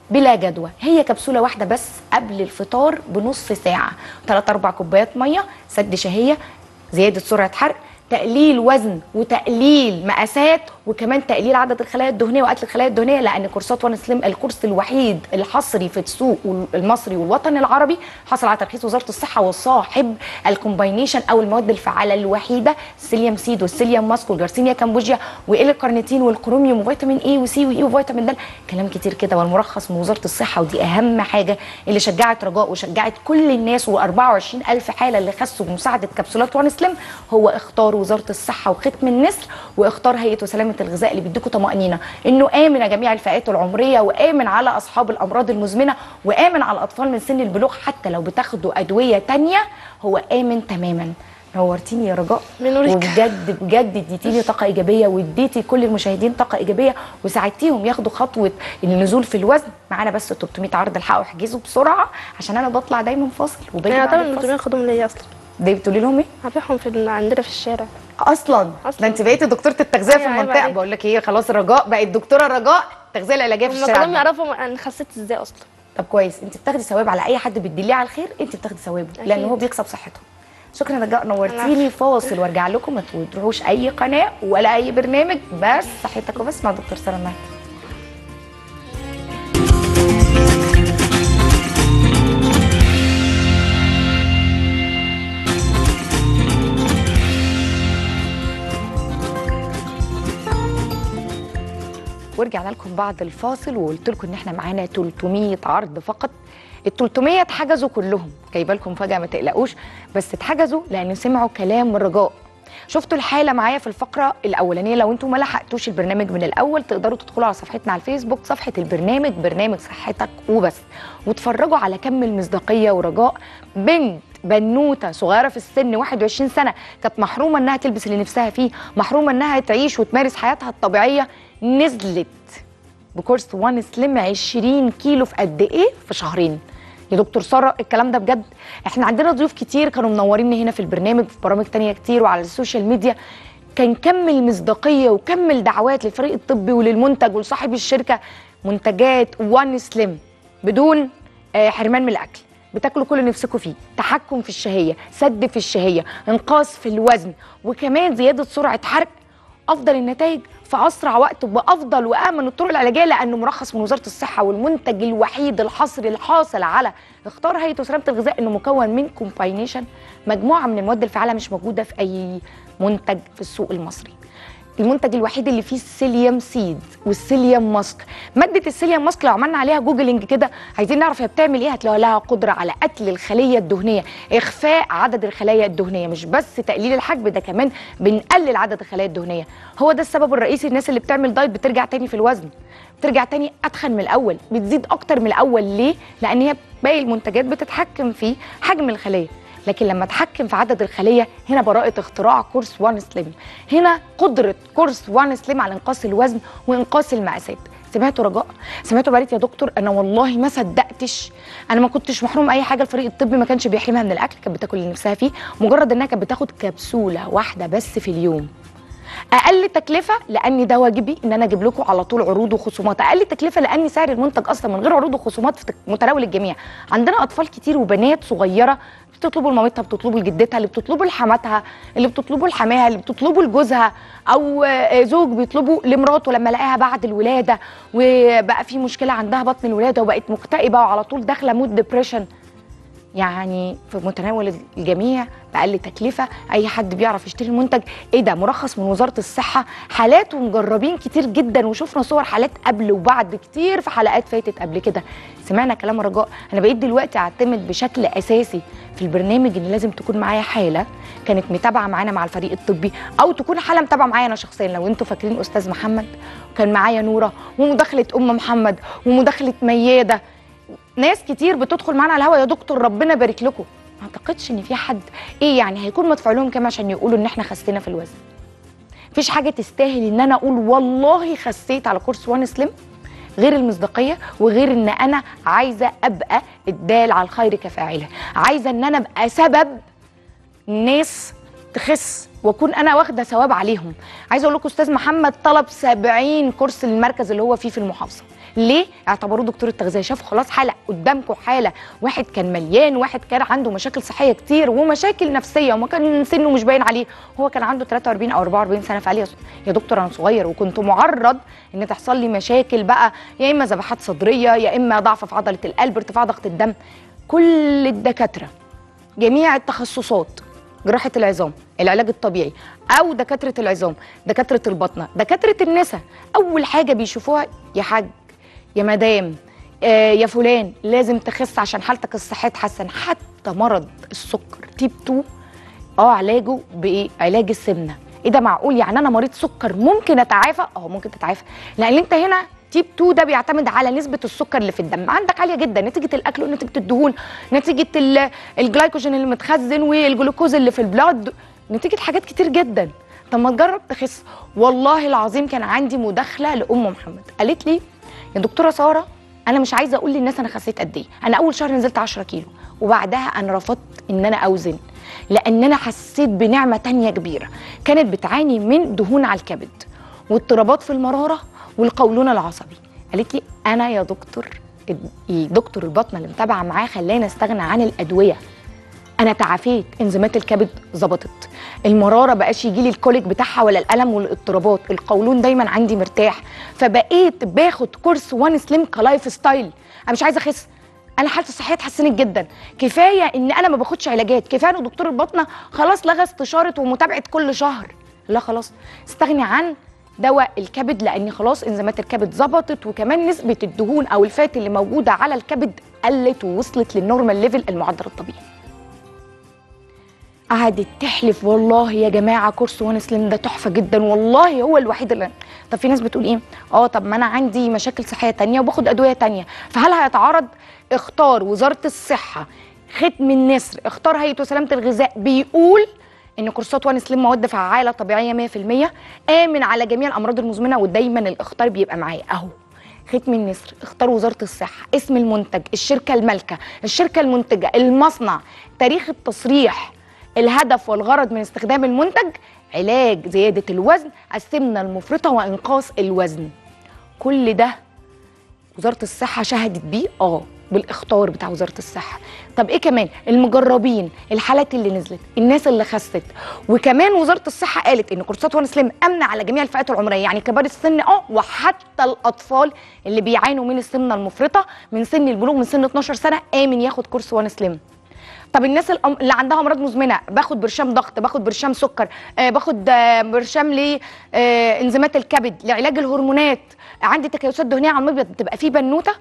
بلا جدوى هي كبسوله واحده بس قبل الفطار بنص ساعه 3 4 كوبايات ميه سد شهيه زياده سرعه حرق تقليل وزن وتقليل مقاسات وكمان تقليل عدد الخلايا الدهنيه وقتل الخلايا الدهنيه لان كورسات وان سليم الكورس الوحيد الحصري في السوق المصري والوطن العربي حصل على ترخيص وزاره الصحه وصاحب الكومباينيشن او المواد الفعاله الوحيده السيليوم سيد والسيليوم ماسك والجارسينيا كامبوجيا وال الكارنيتين والكروميوم وفيتامين اي وسي واي وفيتامين د كلام كتير كده والمرخص من وزاره الصحه ودي اهم حاجه اللي شجعت رجاء وشجعت كل الناس و24 الف حاله اللي خسوا بمساعده كبسولات وان سليم هو اختار وزاره الصحه وختم النسر واختار هيئه وسلامه الغذاء اللي بيديكوا طمانينه انه امن جميع الفئات العمريه وامن على اصحاب الامراض المزمنه وامن على الاطفال من سن البلوغ حتى لو بتاخدوا ادويه تانية هو امن تماما نورتيني يا رجاء بنورك. وبجد بجد اديتيني طاقه ايجابيه واديتي كل المشاهدين طاقه ايجابيه وساعدتيهم ياخدوا خطوه النزول في الوزن معانا بس 300 عرض الحقوا احجزوا بسرعه عشان انا بطلع دايما فاصل وباجي انا بعد طبعا الفاصل. انتوا خدهم ليا اصلا ده بتقولي لهم ايه؟ هبيعهم في ال- عندنا في الشارع اصلا أصلاً. ده انت بقيتي دكتوره التغذيه في أيوة، عيب المنطقه عليك. بقول لك ايه خلاص رجاء بقت دكتوره رجاء التغذيه العلاجيه في هم الشارع كلهم يعرفوا انا خسيت ازاي اصلا طب كويس انت بتاخدي ثواب على اي حد بتدليه على الخير انت بتاخدي ثوابه لان أكيد. هو بيكسب صحته شكرا رجاء نورتيني فاصل وارجع لكم ما تروحوش اي قناه ولا اي برنامج بس صحتك وبس مع دكتور ساره مهدي ورجعنا لكم بعد الفاصل وقلت لكم ان احنا معانا 300 عرض فقط ال 300 اتحجزوا كلهم جايبه لكم فجاه ما تقلقوش بس اتحجزوا لان سمعوا كلام رجاء شفتوا الحاله معايا في الفقره الاولانيه لو انتم ما لحقتوش البرنامج من الاول تقدروا تدخلوا على صفحتنا على الفيسبوك صفحه البرنامج برنامج صحتك وبس وتفرجوا على كم المصداقيه ورجاء بنت بنوته صغيره في السن 21 سنه كانت محرومه انها تلبس اللي نفسها فيه محرومه انها تعيش وتمارس حياتها الطبيعيه نزلت بكورس وان سليم 20 كيلو في قد ايه في شهرين يا دكتور ساره الكلام ده بجد احنا عندنا ضيوف كتير كانوا منوريني هنا في البرنامج في برامج تانية كتير وعلى السوشيال ميديا كان كم المصداقيه وكم الدعوات للفريق الطبي وللمنتج ولصاحب الشركه منتجات وان سليم بدون آه، حرمان من الاكل بتاكلوا كل اللي نفسكم فيه تحكم في الشهيه سد في الشهيه انقاص في الوزن وكمان زياده سرعه حرق افضل النتائج في اسرع وقت وبافضل وامن الطرق العلاجيه لانه مرخص من وزاره الصحه والمنتج الوحيد الحصري الحاصل على اختار هيئه وسلامه الغذاء انه مكون من كومباينيشن مجموعه من المواد الفعاله مش موجوده في اي منتج في السوق المصري المنتج الوحيد اللي فيه السيليوم سيد والسيليوم ماسك ماده السيليوم ماسك لو عملنا عليها جوجلنج كده عايزين نعرف هي بتعمل ايه هتلاقي لها قدره على قتل الخليه الدهنيه اخفاء عدد الخلايا الدهنيه مش بس تقليل الحجم ده كمان بنقلل عدد الخلايا الدهنيه هو ده السبب الرئيسي الناس اللي بتعمل دايت بترجع تاني في الوزن بترجع تاني اتخن من الاول بتزيد اكتر من الاول ليه لان هي باقي المنتجات بتتحكم في حجم الخليه لكن لما اتحكم في عدد الخليه هنا براءه اختراع كورس وان سليم هنا قدره كورس وان سليم على انقاص الوزن وانقاص المقاسات سمعتوا رجاء سمعتوا بقالت يا دكتور انا والله ما صدقتش انا ما كنتش محروم اي حاجه الفريق الطبي ما كانش بيحرمها من الاكل كانت بتاكل اللي نفسها فيه مجرد انها كانت بتاخد كبسوله واحده بس في اليوم اقل تكلفه لان ده واجبي ان انا اجيب لكم على طول عروض وخصومات اقل تكلفه لان سعر المنتج اصلا من غير عروض وخصومات في متناول الجميع عندنا اطفال كتير وبنات صغيره بتطلبوا لمامتها بتطلبوا لجدتها اللي بتطلبوا لحماتها اللي بتطلبوا لحماها اللي بتطلبوا لجوزها او آه، زوج بيطلبوا لمراته لما لقاها بعد الولاده وبقى في مشكله عندها بطن الولاده وبقت مكتئبه وعلى طول داخله مود ديبريشن يعني في متناول الجميع باقل تكلفه اي حد بيعرف يشتري المنتج ايه ده مرخص من وزاره الصحه حالات ومجربين كتير جدا وشفنا صور حالات قبل وبعد كتير في حلقات فاتت قبل كده سمعنا كلام رجاء انا بقيت دلوقتي اعتمد بشكل اساسي في البرنامج ان لازم تكون معايا حاله كانت متابعه معانا مع الفريق الطبي او تكون حاله متابعه معايا انا شخصيا لو انتوا فاكرين استاذ محمد وكان معايا نوره ومداخله ام محمد ومداخله مياده ناس كتير بتدخل معانا على الهوا يا دكتور ربنا يبارك لكم ما اعتقدش ان في حد ايه يعني هيكون مدفوع لهم كام عشان يقولوا ان احنا خسينا في الوزن مفيش حاجه تستاهل ان انا اقول والله خسيت على كورس وان سليم غير المصداقيه وغير ان انا عايزه ابقى الدال على الخير كفاعله عايزه ان انا ابقى سبب ناس تخس واكون انا واخده ثواب عليهم عايزه اقول لكم استاذ محمد طلب 70 كورس للمركز اللي هو فيه في المحافظه ليه اعتبروه دكتور التغذيه شافوا خلاص حاله قدامكم حاله واحد كان مليان واحد كان عنده مشاكل صحيه كتير ومشاكل نفسيه وما كان سنه مش باين عليه هو كان عنده 43 او 44 سنه فقال لي يا دكتور انا صغير وكنت معرض ان تحصل لي مشاكل بقى يا اما ذبحات صدريه يا اما ضعف في عضله القلب ارتفاع ضغط الدم كل الدكاتره جميع التخصصات جراحه العظام العلاج الطبيعي او دكاتره العظام دكاتره البطنه دكاتره النساء اول حاجه بيشوفوها يا حاج يا مدام آه يا فلان لازم تخس عشان حالتك الصحيه تحسن حتى مرض السكر تيب 2 اه علاجه بايه علاج السمنه ايه ده معقول يعني انا مريض سكر ممكن اتعافى اه ممكن تتعافى لان انت هنا تيب 2 ده بيعتمد على نسبه السكر اللي في الدم عندك عاليه جدا نتيجه الاكل ونتيجه الدهون نتيجه ال- الجلايكوجين اللي متخزن والجلوكوز اللي في البلاد نتيجه حاجات كتير جدا طب ما تجرب تخس والله العظيم كان عندي مداخله لام محمد قالت لي يا دكتوره ساره انا مش عايزه اقول للناس انا خسيت قد ايه انا اول شهر نزلت 10 كيلو وبعدها انا رفضت ان انا اوزن لان انا حسيت بنعمه تانية كبيره كانت بتعاني من دهون على الكبد واضطرابات في المراره والقولون العصبي قالت لي انا يا دكتور الدكتور البطنه اللي متابعه معاه خلاني استغنى عن الادويه انا تعافيت انزيمات الكبد ظبطت المراره بقاش يجي لي الكوليك بتاعها ولا الالم والاضطرابات القولون دايما عندي مرتاح فبقيت باخد كورس وان سليم كلايف ستايل انا مش عايزه اخس انا حالتي الصحيه اتحسنت جدا كفايه ان انا ما باخدش علاجات كفايه ان دكتور البطنه خلاص لغى استشاره ومتابعه كل شهر لا خلاص استغني عن دواء الكبد لان خلاص انزيمات الكبد ظبطت وكمان نسبه الدهون او الفات اللي موجوده على الكبد قلت ووصلت للنورمال ليفل المعدل الطبيعي قعدت تحلف والله يا جماعه كورس وان سليم ده تحفه جدا والله هو الوحيد اللي طب في ناس بتقول ايه اه طب ما انا عندي مشاكل صحيه تانية وباخد ادويه تانية فهل هيتعارض اختار وزاره الصحه ختم النسر اختار هيئه وسلامه الغذاء بيقول ان كورسات وان سليم مواد فعاله طبيعيه 100% امن على جميع الامراض المزمنه ودايما الاختار بيبقى معايا اهو ختم النسر اختار وزاره الصحه اسم المنتج الشركه المالكه الشركه المنتجه المصنع تاريخ التصريح الهدف والغرض من استخدام المنتج علاج زياده الوزن السمنه المفرطه وانقاص الوزن كل ده وزاره الصحه شهدت بيه اه بالاختار بتاع وزاره الصحه طب ايه كمان المجربين الحالات اللي نزلت الناس اللي خست وكمان وزاره الصحه قالت ان كورسات وان سليم امنه على جميع الفئات العمريه يعني كبار السن اه وحتى الاطفال اللي بيعانوا من السمنه المفرطه من سن البلوغ من سن 12 سنه امن ياخد كورس وان سليم طب الناس الأم- اللي عندها امراض مزمنه باخد برشام ضغط باخد برشام سكر آه باخد آه برشام لانزيمات الكبد لعلاج الهرمونات عندي تكيسات دهنيه على المبيض بتبقى في بنوته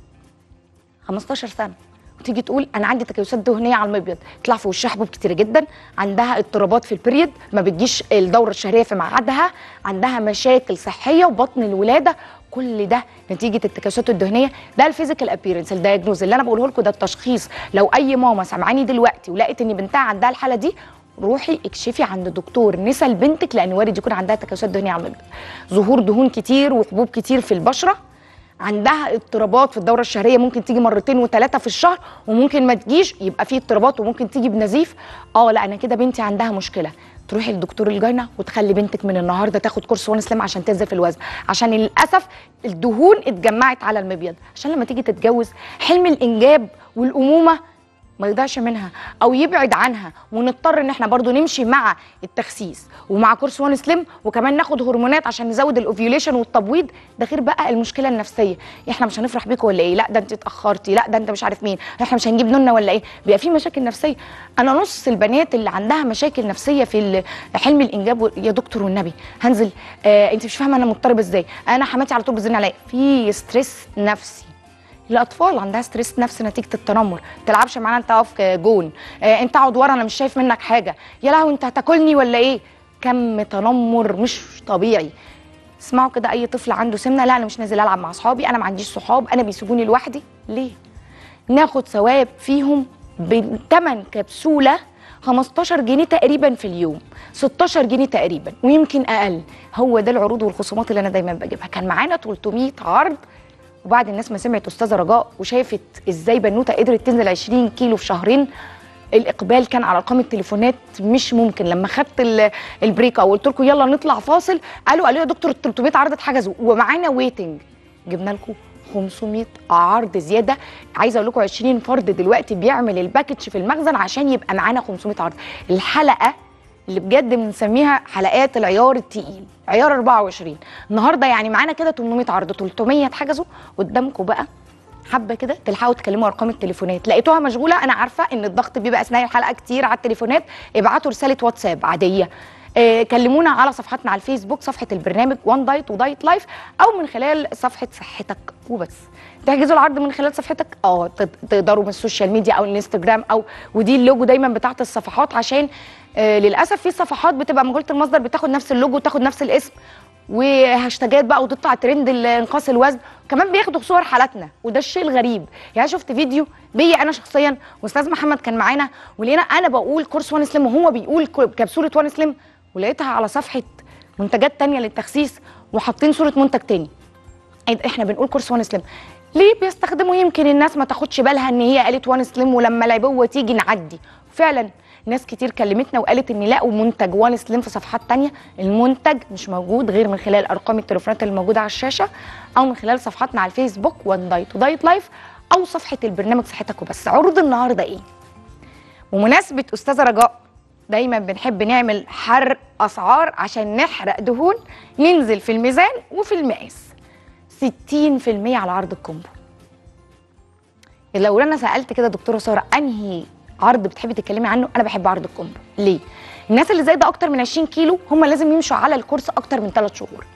15 سنه وتيجي تقول انا عندي تكيسات دهنيه على المبيض تطلع في وشها حبوب كتير جدا عندها اضطرابات في البريد ما بتجيش الدوره الشهريه في ميعادها عندها مشاكل صحيه وبطن الولاده كل ده نتيجه التكيسات الدهنيه ده الفيزيكال ابييرنس الدايجنوز اللي انا بقوله لكم ده التشخيص لو اي ماما سامعاني دلوقتي ولقت ان بنتها عندها الحاله دي روحي اكشفي عند دكتور نسا لبنتك لان وارد يكون عندها تكيسات دهنيه على المبيض ظهور دهون كتير وحبوب كتير في البشره عندها اضطرابات في الدوره الشهريه ممكن تيجي مرتين وثلاثه في الشهر وممكن ما تجيش يبقى في اضطرابات وممكن تيجي بنزيف اه لا انا كده بنتي عندها مشكله تروحي للدكتور الجاينه وتخلي بنتك من النهارده تاخد كورس وان سليم عشان تنزل في الوزن عشان للاسف الدهون اتجمعت على المبيض عشان لما تيجي تتجوز حلم الانجاب والامومه ما يضيعش منها او يبعد عنها ونضطر ان احنا برضو نمشي مع التخسيس ومع كورس وان سليم وكمان ناخد هرمونات عشان نزود الاوفيوليشن والتبويض ده غير بقى المشكله النفسيه احنا مش هنفرح بيكوا ولا ايه لا ده انت اتاخرتي لا ده انت مش عارف مين احنا مش هنجيب نونه ولا ايه بيبقى في مشاكل نفسيه انا نص البنات اللي عندها مشاكل نفسيه في ال- حلم الانجاب و- يا دكتور والنبي هنزل آه انت مش فاهمه انا مضطرب ازاي انا حماتي على طول بتزن عليا في ستريس نفسي الاطفال عندها ستريس نفسي نتيجه التنمر ما تلعبش معانا انت اقف جون آه انت اقعد ورا انا مش شايف منك حاجه يا لهوي انت هتاكلني ولا ايه كم تنمر مش طبيعي اسمعوا كده اي طفل عنده سمنه لا انا مش نازل العب مع اصحابي انا ما عنديش صحاب انا بيسيبوني لوحدي ليه ناخد ثواب فيهم بثمن كبسوله 15 جنيه تقريبا في اليوم 16 جنيه تقريبا ويمكن اقل هو ده العروض والخصومات اللي انا دايما بجيبها كان معانا 300 عرض وبعد الناس ما سمعت استاذه رجاء وشافت ازاي بنوته قدرت تنزل 20 كيلو في شهرين الاقبال كان على ارقام التليفونات مش ممكن لما خدت ال- البريك او قلت لكم يلا نطلع فاصل قالوا قالوا يا دكتور ال 300 عرض اتحجزوا ومعانا ويتنج جبنا لكم 500 عرض زياده عايزه اقول لكم 20 فرد دلوقتي بيعمل الباكج في المخزن عشان يبقى معانا 500 عرض الحلقه اللي بجد بنسميها حلقات العيار التقيل عيار 24 النهارده يعني معانا كده 800 عرض 300 اتحجزوا قدامكم بقى حابه كده تلحقوا تكلموا ارقام التليفونات لقيتوها مشغوله انا عارفه ان الضغط بيبقى اثناء الحلقه كتير على التليفونات ابعتوا رساله واتساب عاديه آه، كلمونا على صفحاتنا على الفيسبوك صفحه البرنامج وان دايت ودايت لايف او من خلال صفحه صحتك وبس تحجزوا العرض من خلال صفحتك اه تق- تقدروا من السوشيال ميديا او الانستجرام او ودي اللوجو دايما بتاعت الصفحات عشان آه للاسف في صفحات بتبقى مجهوله المصدر بتاخد نفس اللوجو وتاخد نفس الاسم وهاشتاجات بقى وتطلع ترند ال- انقاص الوزن كمان بياخدوا صور حالاتنا وده الشيء الغريب يعني شفت فيديو بيا انا شخصيا واستاذ محمد كان معانا ولقينا انا بقول كورس وان سليم وهو بيقول كو- كبسوله وان سليم ولقيتها على صفحه منتجات تانية للتخسيس وحاطين صوره منتج تاني إيه ده؟ احنا بنقول كورس وان سليم ليه بيستخدموا يمكن الناس ما تاخدش بالها ان هي قالت وان سليم ولما العبوه تيجي نعدي فعلا ناس كتير كلمتنا وقالت ان لقوا منتج وان سليم في صفحات تانية المنتج مش موجود غير من خلال ارقام التليفونات اللي موجوده على الشاشه او من خلال صفحاتنا على الفيسبوك وان دايت ودايت لايف او صفحه البرنامج صحتك وبس عروض النهارده ايه بمناسبه استاذه رجاء دايما بنحب نعمل حرق اسعار عشان نحرق دهون ننزل في الميزان وفي المقاس 60% على عرض الكومبو لو انا سالت كده دكتوره ساره انهي عرض بتحبي تتكلمي عنه انا بحب عرض الكومبو ليه الناس اللي زايده اكتر من 20 كيلو هم لازم يمشوا على الكورس اكتر من 3 شهور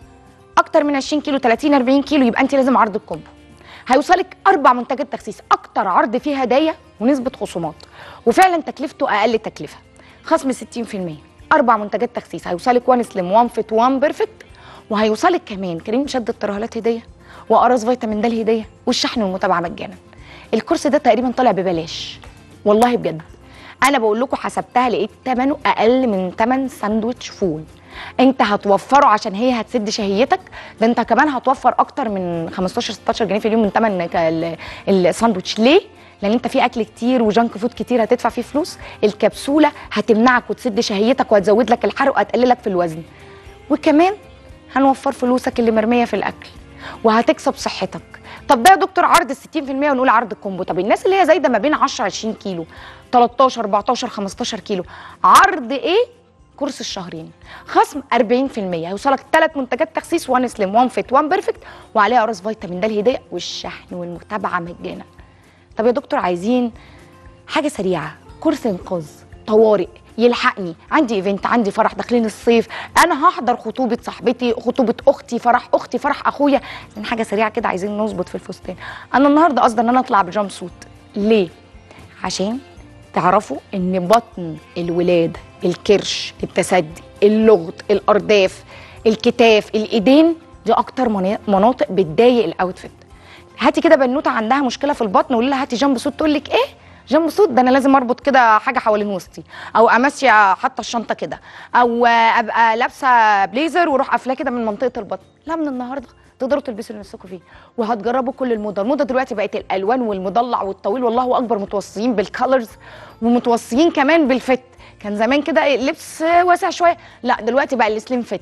اكتر من 20 كيلو 30 40 كيلو يبقى انت لازم عرض الكومبو هيوصلك اربع منتجات تخسيس اكتر عرض فيه هدايا ونسبه خصومات وفعلا تكلفته اقل تكلفه خصم 60% اربع منتجات تخسيس هيوصلك وان سليم وان فيت وان بيرفكت وهيوصلك كمان كريم شد الترهلات هديه وقرص فيتامين د هديه والشحن والمتابعه مجانا الكورس ده تقريبا طالع ببلاش والله بجد انا بقول لكم حسبتها لقيت ثمنه اقل من ثمن ساندوتش فول انت هتوفره عشان هي هتسد شهيتك ده انت كمان هتوفر اكتر من 15 16 جنيه في اليوم من ثمن ك- ال- الساندوتش ليه لان انت في اكل كتير وجانك فود كتير هتدفع فيه فلوس الكبسوله هتمنعك وتسد شهيتك وهتزود لك الحرق وهتقللك في الوزن وكمان هنوفر فلوسك اللي مرميه في الاكل وهتكسب صحتك طب ده يا دكتور عرض ال 60% ونقول عرض الكومبو طب الناس اللي هي زايده ما بين 10 20 كيلو 13 14 15 كيلو عرض ايه كورس الشهرين خصم 40% هيوصلك ثلاث منتجات تخسيس وان سليم وان فيت وان بيرفكت وعليها قرص فيتامين د الهديه والشحن والمتابعه مجانا طب يا دكتور عايزين حاجه سريعه كورس انقاذ طوارئ يلحقني عندي ايفنت عندي فرح داخلين الصيف انا هحضر خطوبه صاحبتي خطوبه اختي فرح اختي فرح اخويا من حاجه سريعه كده عايزين نظبط في الفستان انا النهارده قصدي ان انا اطلع بجامب سوت ليه عشان تعرفوا ان بطن الولاده الكرش التسدي اللغط الارداف الكتاف الايدين دي اكتر منا- مناطق بتضايق الاوتفيت هاتي كده بنوته عندها مشكله في البطن وقولي لها هاتي جنب صوت تقول لك ايه جنب صوت ده انا لازم اربط كده حاجه حوالين وسطي او امشي حاطه الشنطه كده او ابقى لابسه بليزر واروح قافلاه كده من منطقه البطن لا من النهارده تقدروا تلبسوا اللي نفسكم فيه وهتجربوا كل الموضه الموضه دلوقتي بقت الالوان والمضلع والطويل والله اكبر متوصيين بالكالرز ومتوصيين كمان بالفت كان زمان كده إيه، لبس واسع شويه لا دلوقتي بقى السليم فت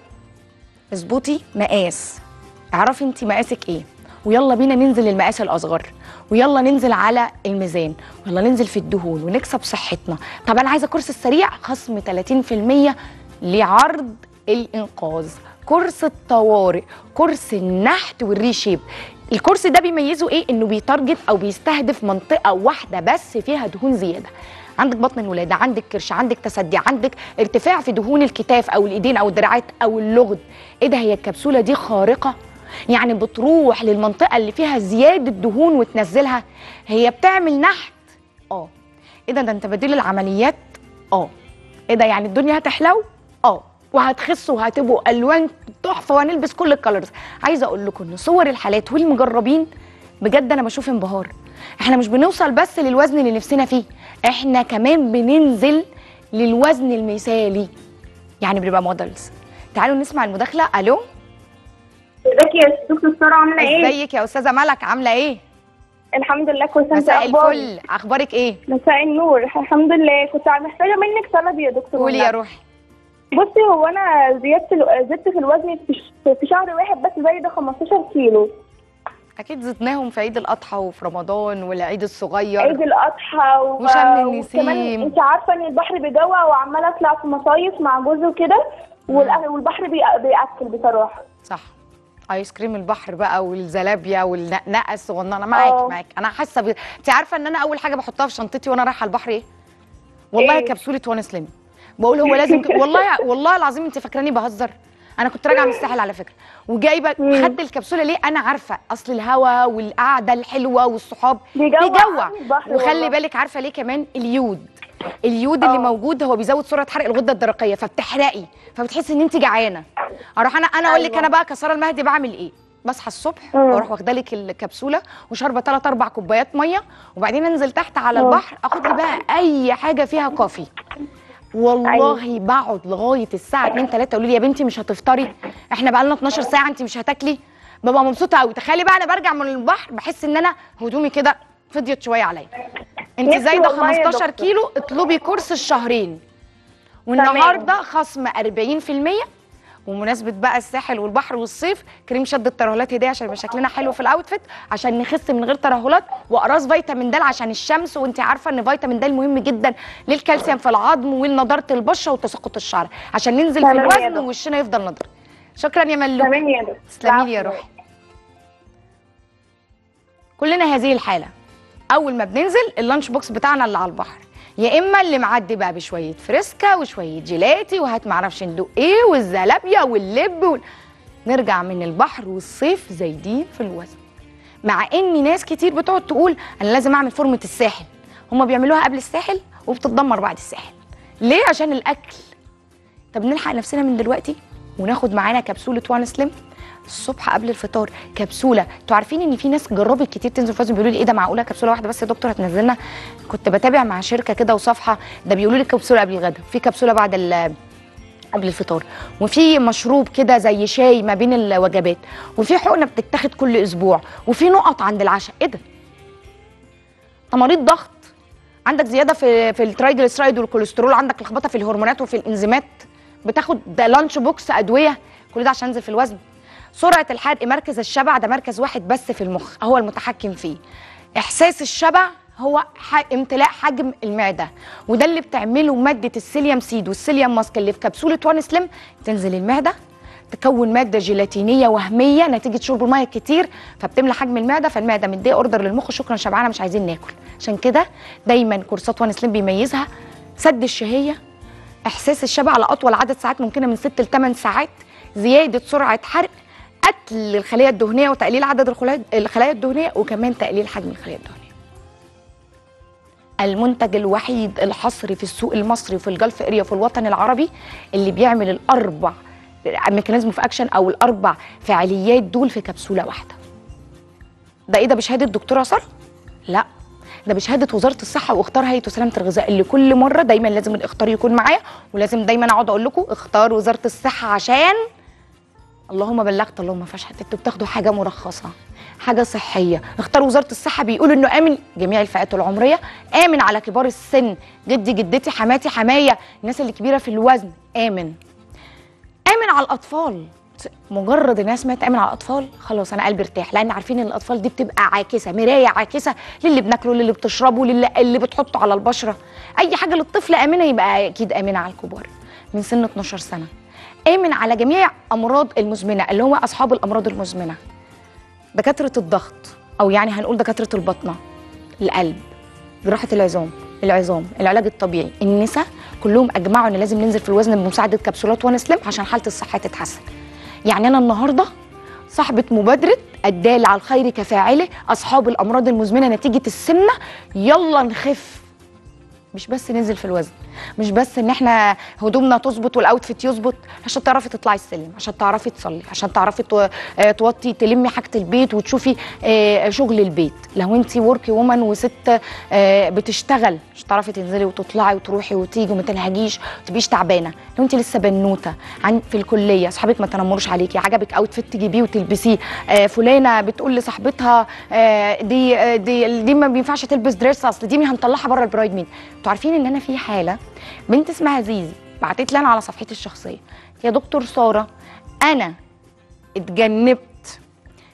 اظبطي مقاس اعرفي انت مقاسك ايه ويلا بينا ننزل المقاس الاصغر ويلا ننزل على الميزان ويلا ننزل في الدهون ونكسب صحتنا طب انا عايزه كورس السريع خصم 30% لعرض الانقاذ كورس الطوارئ كورس النحت والريشيب الكورس ده بيميزه ايه انه بيتارجت او بيستهدف منطقه واحده بس فيها دهون زياده عندك بطن الولاده عندك كرش عندك تسدي عندك ارتفاع في دهون الكتاف او الايدين او الدراعات او اللغد ايه ده هي الكبسوله دي خارقه يعني بتروح للمنطقه اللي فيها زياده دهون وتنزلها هي بتعمل نحت اه ايه ده ده انت بديل العمليات اه ايه ده يعني الدنيا هتحلو اه وهتخسوا وهتبقوا الوان تحفه وهنلبس كل الكالرز عايزه اقول لكم ان صور الحالات والمجربين بجد انا بشوف انبهار احنا مش بنوصل بس للوزن اللي نفسنا فيه احنا كمان بننزل للوزن المثالي يعني بنبقى مودلز تعالوا نسمع المداخله الو ازيك يا دكتور ساره عامله ايه؟ ازيك يا استاذه ملك عامله ايه الحمد لله كويسه انت مساء اخبارك؟ الفل اخبارك ايه مساء النور الحمد لله كنت محتاجه منك طلب يا دكتور قولي يا والله. روحي بصي هو انا زيدت الو- زدت في الوزن في ش- في شهر واحد بس زي ده 15 كيلو اكيد زدناهم في عيد الاضحى وفي رمضان والعيد الصغير عيد الاضحى و... وشم وكمان النسيم. انت عارفه ان البحر بيجوع وعماله اطلع في مصايف مع جوزي وكده والأهل- والبحر بي- بياكل بصراحه صح ايس كريم البحر بقى والزلابيا والنقنقه الصغننه معاك اه. معاك انا حاسه ب... انت عارفه ان انا اول حاجه بحطها في شنطتي وانا رايحه البحر ايه والله ايه؟ كبسوله وانا سليم بقول هو لازم ك... والله والله العظيم انت فاكراني بهزر انا كنت راجعه من الساحل على فكره وجايبه مم. خدت الكبسوله ليه انا عارفه اصل الهوا والقعده الحلوه والصحاب بيجوع بيجوع قوي البحر وخلي والله. بالك عارفه ليه كمان اليود اليود اللي اه. موجود هو بيزود سرعه حرق الغده الدرقيه فبتحرقي فبتحسي ان انت جعانه اروح انا انا اقول لك أيوة. انا بقى كساره المهدي بعمل ايه بصحى الصبح مم. واروح واخده لك الكبسوله وشاربه ثلاث اربع كوبايات ميه وبعدين انزل تحت على مم. البحر اخد لي بقى اي حاجه فيها كوفي والله بقعد لغايه الساعه 2 3 يقولوا لي يا بنتي مش هتفطري احنا بقى لنا 12 ساعه انت مش هتاكلي ببقى مبسوطه قوي تخيلي بقى انا برجع من البحر بحس ان انا هدومي كده فضيت شويه عليا انت نفسي زايده والله يا 15 دكتور. كيلو اطلبي كورس الشهرين والنهارده خصم 40% ومناسبة بقى الساحل والبحر والصيف كريم شد الترهلات هديه عشان يبقى شكلنا حلو في الاوتفيت عشان نخس من غير ترهلات واقراص فيتامين د عشان الشمس وانت عارفه ان فيتامين د مهم جدا للكالسيوم في العظم ولنضاره البشره وتساقط الشعر عشان ننزل في تمام يا الوزن دكتور. ووشنا يفضل نضر شكرا يا ملو تمام يا دكتور تسلمي لي يا روحي كلنا هذه الحاله اول ما بننزل اللانش بوكس بتاعنا اللي على البحر يا اما اللي معدي بقى بشويه فريسكا وشويه جيلاتي وهات معرفش ندوق ايه والزلابيا واللب وال... نرجع من البحر والصيف زايدين في الوزن مع ان ناس كتير بتقعد تقول انا لازم اعمل فورمه الساحل هما بيعملوها قبل الساحل وبتتدمر بعد الساحل ليه عشان الاكل طب نلحق نفسنا من دلوقتي وناخد معانا كبسوله وان سليم الصبح قبل الفطار كبسوله انتوا عارفين ان في ناس جربت كتير تنزل في وزن بيقولوا لي ايه ده معقوله كبسوله واحده بس يا دكتور هتنزلنا كنت بتابع مع شركه كده وصفحه ده بيقولوا لي كبسوله قبل الغداء في كبسوله بعد ال قبل الفطار وفي مشروب كده زي شاي ما بين الوجبات وفي حقنه بتتاخد كل اسبوع وفي نقط عند العشاء ايه ده انت مريض ضغط عندك زياده في في الترايجليسرايد والكوليسترول عندك لخبطه في الهرمونات وفي الانزيمات بتاخد ده لانش بوكس ادويه كل ده عشان انزل في الوزن سرعه الحرق مركز الشبع ده مركز واحد بس في المخ هو المتحكم فيه احساس الشبع هو ح... امتلاء حجم المعده وده اللي بتعمله ماده السيليوم سيد والسيليوم ماسك اللي في كبسوله وان سليم تنزل المعده تكون ماده جيلاتينيه وهميه نتيجه شرب الميه كتير فبتملى حجم المعده فالمعده مديه اوردر للمخ شكرا شبعانه مش عايزين ناكل عشان كده دايما كورسات وان سليم بيميزها سد الشهيه احساس الشبع لاطول عدد ساعات ممكنه من 6 ل 8 ساعات زياده سرعه حرق قتل الخليه الدهنيه وتقليل عدد الخلايا الخلايا الدهنيه وكمان تقليل حجم الخلايا الدهنيه المنتج الوحيد الحصري في السوق المصري وفي الجلف اريا وفي الوطن العربي اللي بيعمل الاربع ميكانيزم في اكشن او الاربع فعاليات دول في كبسوله واحده ده ايه ده بشهاده دكتوره ساره لا ده بشهاده وزاره الصحه واختار هيئه وسلامه الغذاء اللي كل مره دايما لازم الاختار يكون معايا ولازم دايما اقعد اقول لكم اختار وزاره الصحه عشان اللهم بلغت اللهم فشهد انتوا بتاخدوا حاجه مرخصه حاجه صحيه اختار وزاره الصحه بيقول انه امن جميع الفئات العمريه امن على كبار السن جدي جدتي حماتي حمايه الناس اللي كبيره في الوزن امن امن على الاطفال مجرد ان انا سمعت امن على الاطفال خلاص انا قلبي ارتاح لان عارفين ان الاطفال دي بتبقى عاكسه مرايه عاكسه للي بناكله للي بتشربه للي اللي بتحطه على البشره اي حاجه للطفل امنه يبقى اكيد امنه على الكبار من سن 12 سنه امن على جميع امراض المزمنه اللي هو اصحاب الامراض المزمنه دكاتره الضغط او يعني هنقول دكاتره البطنه القلب جراحه العظام العظام العلاج الطبيعي النساء كلهم اجمعوا ان لازم ننزل في الوزن بمساعده كبسولات وان سليم عشان حاله الصحه تتحسن يعني انا النهارده صاحبة مبادرة الدال على الخير كفاعله أصحاب الأمراض المزمنة نتيجة السمنة يلا نخف مش بس ننزل في الوزن مش بس ان احنا هدومنا تظبط والاوتفيت يظبط عشان تعرفي تطلعي السلم عشان تعرفي تصلي عشان تعرفي تو- آه، توطي تلمي حاجه البيت وتشوفي آه، شغل البيت لو انت ورك وومن وست آه، بتشتغل مش هتعرفي تنزلي وتطلعي وتروحي وتيجي وما تنهجيش ما تبقيش تعبانه لو انت لسه بنوته عن في الكليه اصحابك ما تنمروش عليكي عجبك اوتفيت تجيبيه وتلبسيه آه، فلانه بتقول لصاحبتها آه، دي آه، دي دي ما بينفعش تلبس دريس اصل دي هنطلعها بره البرايد ميد انتوا عارفين ان انا في حاله بنت اسمها زيزي بعتت لي انا على صفحتي الشخصيه يا دكتور ساره انا اتجنبت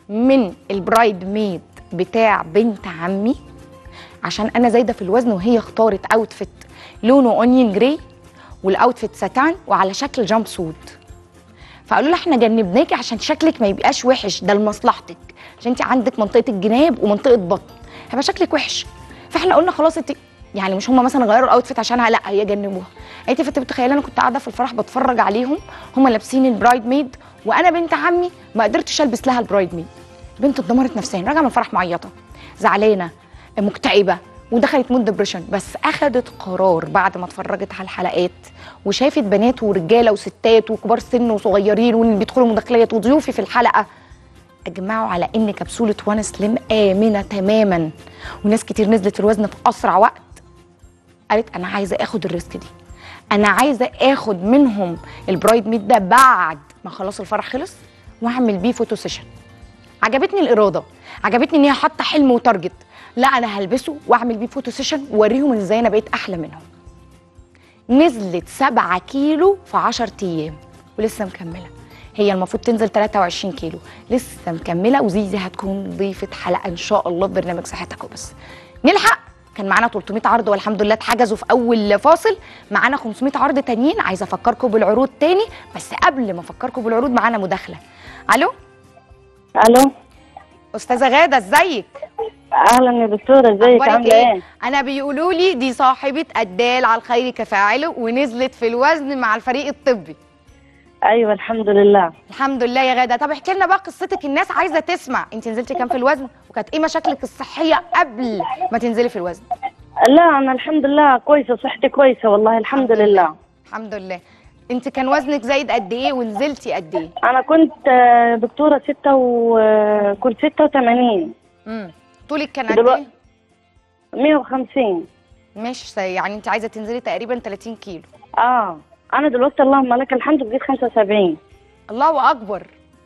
من البرايد ميد بتاع بنت عمي عشان انا زايده في الوزن وهي اختارت اوتفيت لونه اونيون جراي والاوتفيت ساتان وعلى شكل جامب سوت فقالوا لها احنا جنبناكي عشان شكلك ما يبقاش وحش ده لمصلحتك عشان انت عندك منطقه الجناب ومنطقه بطن هيبقى شكلك وحش فاحنا قلنا خلاص انت يعني مش هم مثلا غيروا الاوتفيت عشانها لا هي جنبوها انت فانت متخيله انا كنت قاعده في الفرح بتفرج عليهم هم لابسين البرايد ميد وانا بنت عمي ما قدرتش البس لها البرايد ميد البنت اتدمرت نفسيا راجعه من الفرح معيطه زعلانه مكتئبه ودخلت مود ديبريشن بس اخذت قرار بعد ما اتفرجت على الحلقات وشافت بنات ورجاله وستات وكبار سن وصغيرين واللي بيدخلوا مداخلات وضيوفي في الحلقه اجمعوا على ان كبسوله وان سليم امنه تماما وناس كتير نزلت في الوزن في اسرع وقت قالت انا عايزه اخد الريسك دي انا عايزه اخد منهم البرايد ميد ده بعد ما خلاص الفرح خلص واعمل بيه فوتو سيشن عجبتني الاراده عجبتني ان هي حاطه حلم وتارجت لا انا هلبسه واعمل بيه فوتو سيشن واوريهم ازاي انا بقيت احلى منهم نزلت 7 كيلو في 10 ايام ولسه مكمله هي المفروض تنزل 23 كيلو لسه مكمله وزيزي هتكون ضيفه حلقه ان شاء الله في برنامج صحتك وبس نلحق كان معانا 300 عرض والحمد لله اتحجزوا في اول فاصل معانا 500 عرض تانيين عايزه افكركم بالعروض تاني بس قبل ما افكركم بالعروض معانا مداخله الو الو استاذه غاده ازيك اهلا يا دكتوره ازيك أخبارك عامله ايه انا بيقولوا لي دي صاحبه الدال على الخير كفاعله ونزلت في الوزن مع الفريق الطبي ايوه الحمد لله الحمد لله يا غاده طب احكي لنا بقى قصتك الناس عايزه تسمع انت نزلتي كام في الوزن وكانت ايه مشاكلك الصحيه قبل ما تنزلي في الوزن لا انا الحمد لله كويسه صحتي كويسه والله الحمد لله الحمد لله انت كان وزنك زايد قد ايه ونزلتي قد ايه انا كنت آه، دكتوره ستة وكنت 86 امم طولك كان قد دلوقتي- ايه 150 مش يعني انت عايزه تنزلي تقريبا 30 كيلو اه انا دلوقتي اللهم لك الحمد بقيت 75 الله اكبر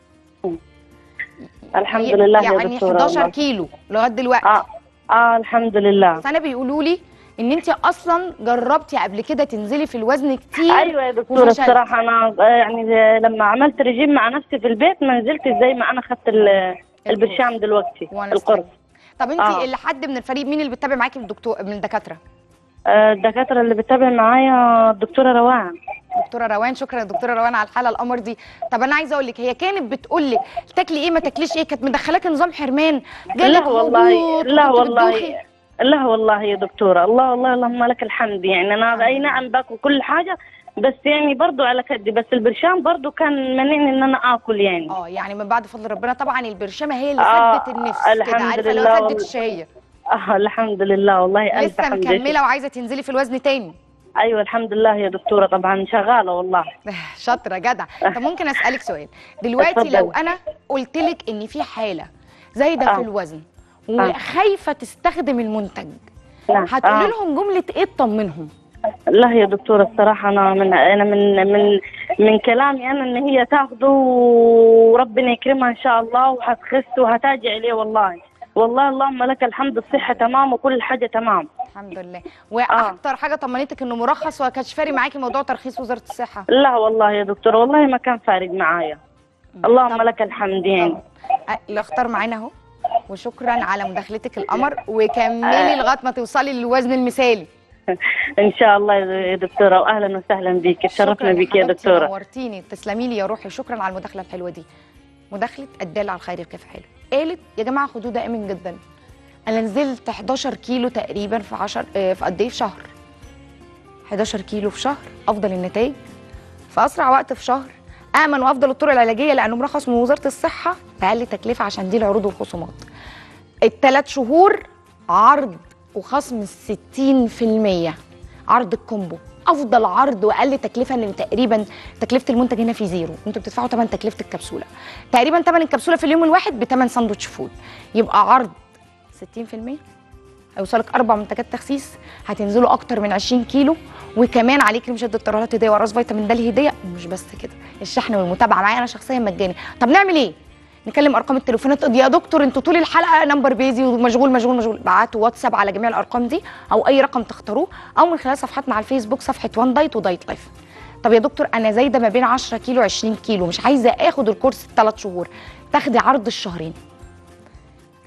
الحمد ي- لله يعني يا دكتوره 11 والله. كيلو لغايه دلوقتي اه اه الحمد لله بس انا بيقولوا لي ان انت اصلا جربتي قبل كده تنزلي في الوزن كتير ايوه يا دكتوره وفشلتي. الصراحه انا آه، يعني لما عملت رجيم مع نفسي في البيت ما نزلت زي ما انا اخذت ال- البرشام دلوقتي وأنا القرص طب انت آه. اللي حد من الفريق مين اللي بتتابع معاكي من الدكتور من الدكاتره آه، الدكاتره اللي بتتابع معايا الدكتوره روان دكتوره روان شكرا يا دكتوره روان على الحلقه القمر دي طب انا عايزه اقول لك هي كانت بتقول لك تاكلي ايه ما تاكليش ايه كانت مدخلاكي نظام حرمان جالك لا والله هبوط لا وكنت والله بتدوخي؟ لا والله يا دكتورة الله والله اللهم لك الحمد يعني أنا أي نعم باكل كل حاجة بس يعني برضو على كدي بس البرشام برضو كان منعني إن أنا آكل يعني اه يعني من بعد فضل ربنا طبعا البرشامه هي اللي آه، سدت النفس كده الحمد عارفه لو لله سدت والله. الشهيه آه الحمد لله والله ألف لسه حمد لله. مكمله وعايزه تنزلي في الوزن تاني أيوة الحمد لله يا دكتورة طبعا شغالة والله شاطره جدع طب ممكن اسالك سؤال دلوقتي اتفضل. لو انا قلت لك ان في حاله زايده آه. في الوزن وخايفه تستخدم المنتج نعم. هتقولي آه. لهم جمله ايه تطمنهم لا يا دكتورة الصراحة أنا من أنا من من من كلامي أنا إن هي تاخده وربنا يكرمها إن شاء الله وهتخس وهتاجي عليه والله والله اللهم لك الحمد الصحة تمام وكل حاجة تمام الحمد لله واكتر حاجه طمنتك انه مرخص وما كانش فارق معاكي موضوع ترخيص وزاره الصحه لا والله يا دكتورة والله ما كان فارق معايا اللهم طب- لك الحمد يعني أه، اللي اختار معانا اهو وشكرا على مداخلتك القمر وكملي لغايه ما توصلي للوزن المثالي إن شاء الله يا دكتورة وأهلا وسهلا بك شكراً تشرفنا بك يا حبيبتي، دكتورة نورتيني تسلمي لي يا روحي شكرا على المداخله الحلوه دي مداخله الدال على الخير كيف حلو قالت يا جماعه خدوه ده امن جدا انا نزلت 11 كيلو تقريبا في 10 آه، في قد ايه في شهر 11 كيلو في شهر افضل النتائج في اسرع وقت في شهر امن وافضل الطرق العلاجيه لانه مرخص من وزاره الصحه باقل تكلفه عشان دي العروض والخصومات الثلاث شهور عرض وخصم 60% عرض الكومبو افضل عرض واقل تكلفه لان تقريبا تكلفه المنتج هنا في زيرو انتوا بتدفعوا ثمن تكلفه الكبسوله تقريبا ثمن الكبسوله في اليوم الواحد بثمن ساندوتش فود يبقى عرض 60% هيوصلك اربع منتجات تخسيس هتنزلوا اكتر من 20 كيلو وكمان عليه كريم شد الترهلات هديه وراس فيتامين د هديه ومش بس كده الشحن والمتابعه معايا انا شخصيا مجاني طب نعمل ايه نكلم ارقام التليفونات يا دكتور انتوا طول الحلقه نمبر بيزي ومشغول مشغول مشغول بعتوا واتساب على جميع الارقام دي او اي رقم تختاروه او من خلال صفحاتنا على الفيسبوك صفحه وان دايت ودايت لايف طب يا دكتور انا زايده ما بين 10 كيلو 20 كيلو مش عايزه اخد الكورس الثلاث شهور تاخدي عرض الشهرين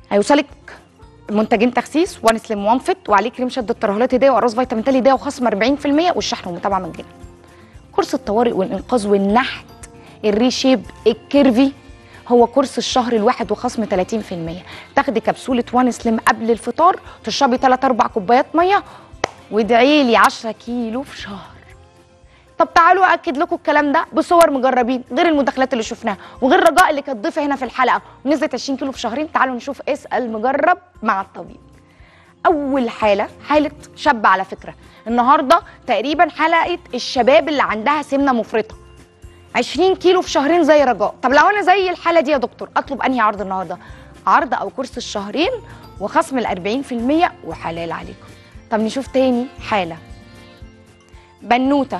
هيوصلك منتجين تخسيس وان سليم وان فيت وعليه كريم شد الترهلات هديه واقراص فيتامين تالي هديه وخصم 40% والشحن والمتابعه مجانا كورس الطوارئ والانقاذ والنحت الريشيب الكيرفي هو كورس الشهر الواحد وخصم 30% تاخدي كبسوله وان سليم قبل الفطار تشربي 3 4 كوبايات ميه وادعي لي 10 كيلو في شهر طب تعالوا اكد لكم الكلام ده بصور مجربين غير المداخلات اللي شفناها وغير رجاء اللي كانت ضيفه هنا في الحلقه ونزلت 20 كيلو في شهرين تعالوا نشوف اسال مجرب مع الطبيب اول حاله حاله شاب على فكره النهارده تقريبا حلقه الشباب اللي عندها سمنه مفرطه 20 كيلو في شهرين زي رجاء طب لو انا زي الحاله دي يا دكتور اطلب انهي عرض النهارده عرض او كورس الشهرين وخصم ال 40% وحلال عليكم طب نشوف تاني حاله بنوته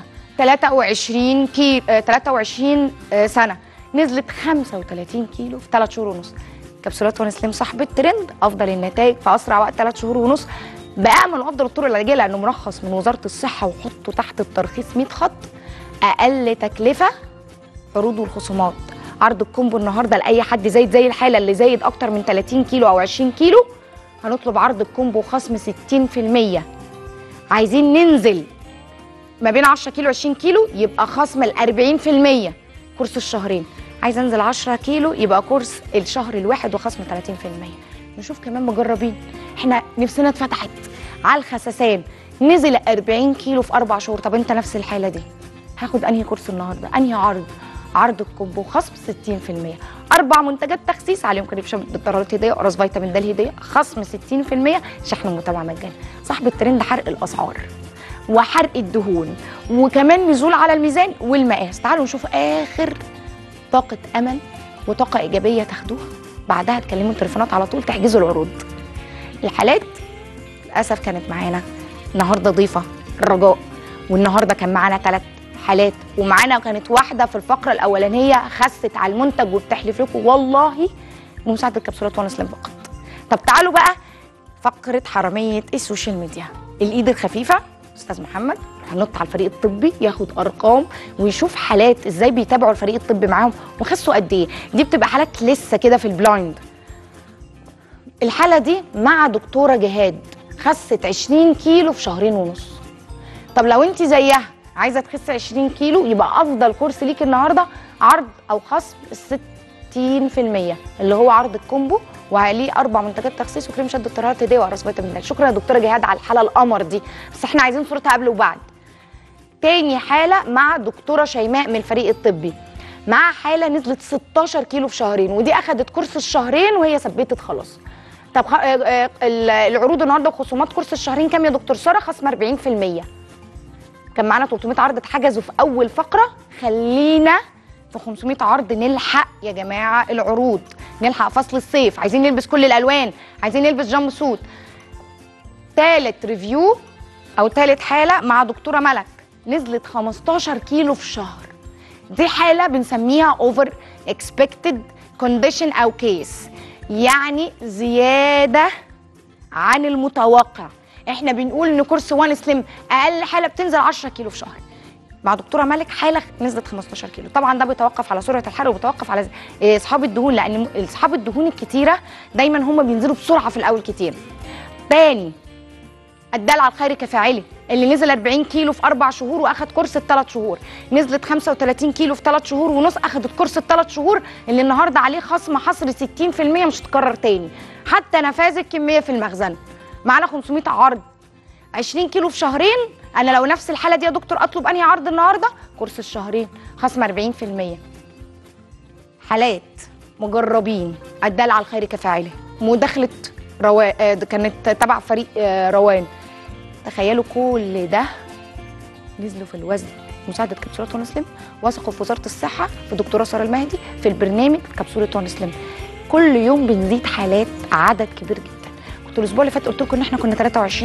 23 كيلو آه 23 آه سنه نزلت 35 كيلو في 3 شهور ونص كبسولات وان سليم صاحب الترند افضل النتائج في اسرع وقت 3 شهور ونص بامن وافضل الطرق العلاجيه لانه مرخص من وزاره الصحه وحطه تحت الترخيص 100 خط اقل تكلفه عروض والخصومات عرض الكومبو النهارده لاي حد زايد زي الحاله اللي زايد اكتر من 30 كيلو او 20 كيلو هنطلب عرض الكومبو خصم 60% عايزين ننزل ما بين 10 كيلو 20 كيلو يبقى خصم ال 40% كورس الشهرين عايز انزل 10 كيلو يبقى كورس الشهر الواحد وخصم 30% نشوف كمان مجربين احنا نفسنا اتفتحت على الخسسان نزل 40 كيلو في اربع شهور طب انت نفس الحاله دي هاخد انهي كورس النهارده انهي عرض عرض الكومبو خصم 60% اربع منتجات تخسيس عليهم كريم شاب بالضرورات هديه وقراص فيتامين د هديه خصم 60% شحن متابعه مجاني صاحب الترند حرق الاسعار وحرق الدهون وكمان نزول على الميزان والمقاس تعالوا نشوف اخر طاقه امل وطاقه ايجابيه تاخدوها بعدها تكلموا التليفونات على طول تحجزوا العروض الحالات للاسف كانت معانا النهارده ضيفه رجاء والنهارده كان معانا ثلاث حالات ومعانا كانت واحده في الفقره الاولانيه خست على المنتج وبتحلف لكم والله بمساعده كبسولات وان سليم فقط طب تعالوا بقى فقره حراميه السوشيال ميديا الايد الخفيفه استاذ محمد هنط على الفريق الطبي ياخد ارقام ويشوف حالات ازاي بيتابعوا الفريق الطبي معاهم وخسوا قد ايه دي بتبقى حالات لسه كده في البلايند الحاله دي مع دكتوره جهاد خست 20 كيلو في شهرين ونص طب لو انت زيها عايزه تخسي 20 كيلو يبقى افضل كورس ليك النهارده عرض او خصم 60% اللي هو عرض الكومبو وعليه اربع منتجات تخسيس وكريم شد الطرارات هديه وقراص فيتامين د شكرا يا دكتوره جهاد على الحاله القمر دي بس احنا عايزين صورتها قبل وبعد تاني حاله مع دكتوره شيماء من الفريق الطبي مع حاله نزلت 16 كيلو في شهرين ودي اخذت كورس الشهرين وهي ثبتت خلاص طب خ... آه، آه، ال- العروض النهارده وخصومات كورس الشهرين كام يا دكتور ساره خصم 40% كان معانا 300 عرض اتحجزوا في اول فقره خلينا في 500 عرض نلحق يا جماعه العروض نلحق فصل الصيف عايزين نلبس كل الالوان عايزين نلبس جامب سوت تالت ريفيو او تالت حاله مع دكتوره ملك نزلت 15 كيلو في شهر دي حاله بنسميها اوفر اكسبكتد كونديشن او كيس يعني زياده عن المتوقع احنا بنقول ان كورس وان سليم اقل حاله بتنزل 10 كيلو في شهر مع دكتوره ملك حاله نزلت 15 كيلو طبعا ده بيتوقف على سرعه الحرق وبيتوقف على إيه، اصحاب الدهون لان م- اصحاب الدهون الكتيره دايما هم بينزلوا بسرعه في الاول كتير تاني الدال على الخير كفاعله اللي نزل 40 كيلو في اربع شهور واخد كورس الثلاث شهور نزلت 35 كيلو في ثلاث شهور ونص اخدت كورس الثلاث شهور اللي النهارده عليه خصم حصر 60% مش هتكرر تاني حتى نفاذ الكميه في المخزن معانا 500 عرض 20 كيلو في شهرين انا لو نفس الحاله دي يا دكتور اطلب انهي عرض النهارده كورس الشهرين خصم 40% حالات مجربين الدال على الخير كفاعله مداخله روا... آه، كانت تبع فريق آه، روان تخيلوا كل ده نزلوا في الوزن مساعدة كبسولات وان سليم وثقوا في وزارة الصحة في دكتورة سارة المهدي في البرنامج كبسولة وان سليم كل يوم بنزيد حالات عدد كبير جدا كنت الاسبوع اللي فات قلت لكم ان احنا كنا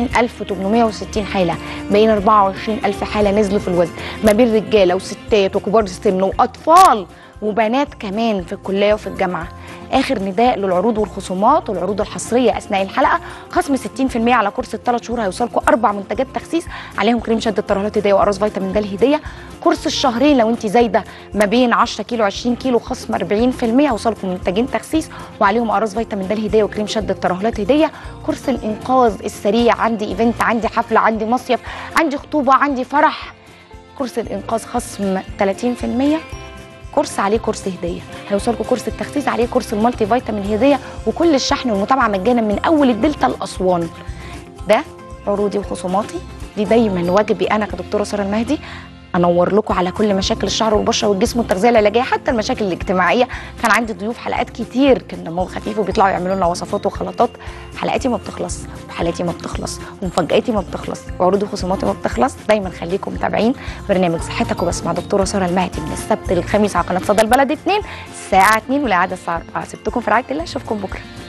23860 حاله بقينا 24000 حاله نزلوا في الوزن ما بين رجاله وستات وكبار السن واطفال وبنات كمان في الكليه وفي الجامعه اخر نداء للعروض والخصومات والعروض الحصريه اثناء الحلقه خصم 60% على كورس الثلاث شهور هيوصلكم اربع منتجات تخسيس عليهم كريم شد الترهلات هديه وقراص فيتامين د هديه كورس الشهرين لو انت زايده ما بين 10 كيلو 20 كيلو خصم 40% هيوصلكم منتجين تخسيس وعليهم قراص فيتامين د هديه وكريم شد الترهلات هديه كورس الانقاذ السريع عندي ايفنت عندي حفله عندي مصيف عندي خطوبه عندي فرح كورس الانقاذ خصم 30% كورس عليه كورس هديه هيوصلكم كورس التخسيس عليه كورس المالتي فيتامين هديه وكل الشحن والمتابعه مجانا من اول الدلتا لاسوان ده عروضي وخصوماتي دي دايما واجبي انا كدكتوره ساره المهدي انور لكم على كل مشاكل الشعر والبشره والجسم والتغذيه العلاجيه حتى المشاكل الاجتماعيه كان عندي ضيوف حلقات كتير كان دمهم خفيف وبيطلعوا يعملوا لنا وصفات وخلطات حلقاتي ما بتخلص وحلقاتي ما بتخلص ومفاجاتي ما بتخلص وعروض وخصوماتي ما بتخلص دايما خليكم متابعين برنامج صحتك وبس مع دكتوره ساره المهدي من السبت للخميس على قناه صدى البلد 2 الساعه 2 والاعاده الساعه 4 سبتكم في رعايه الله اشوفكم بكره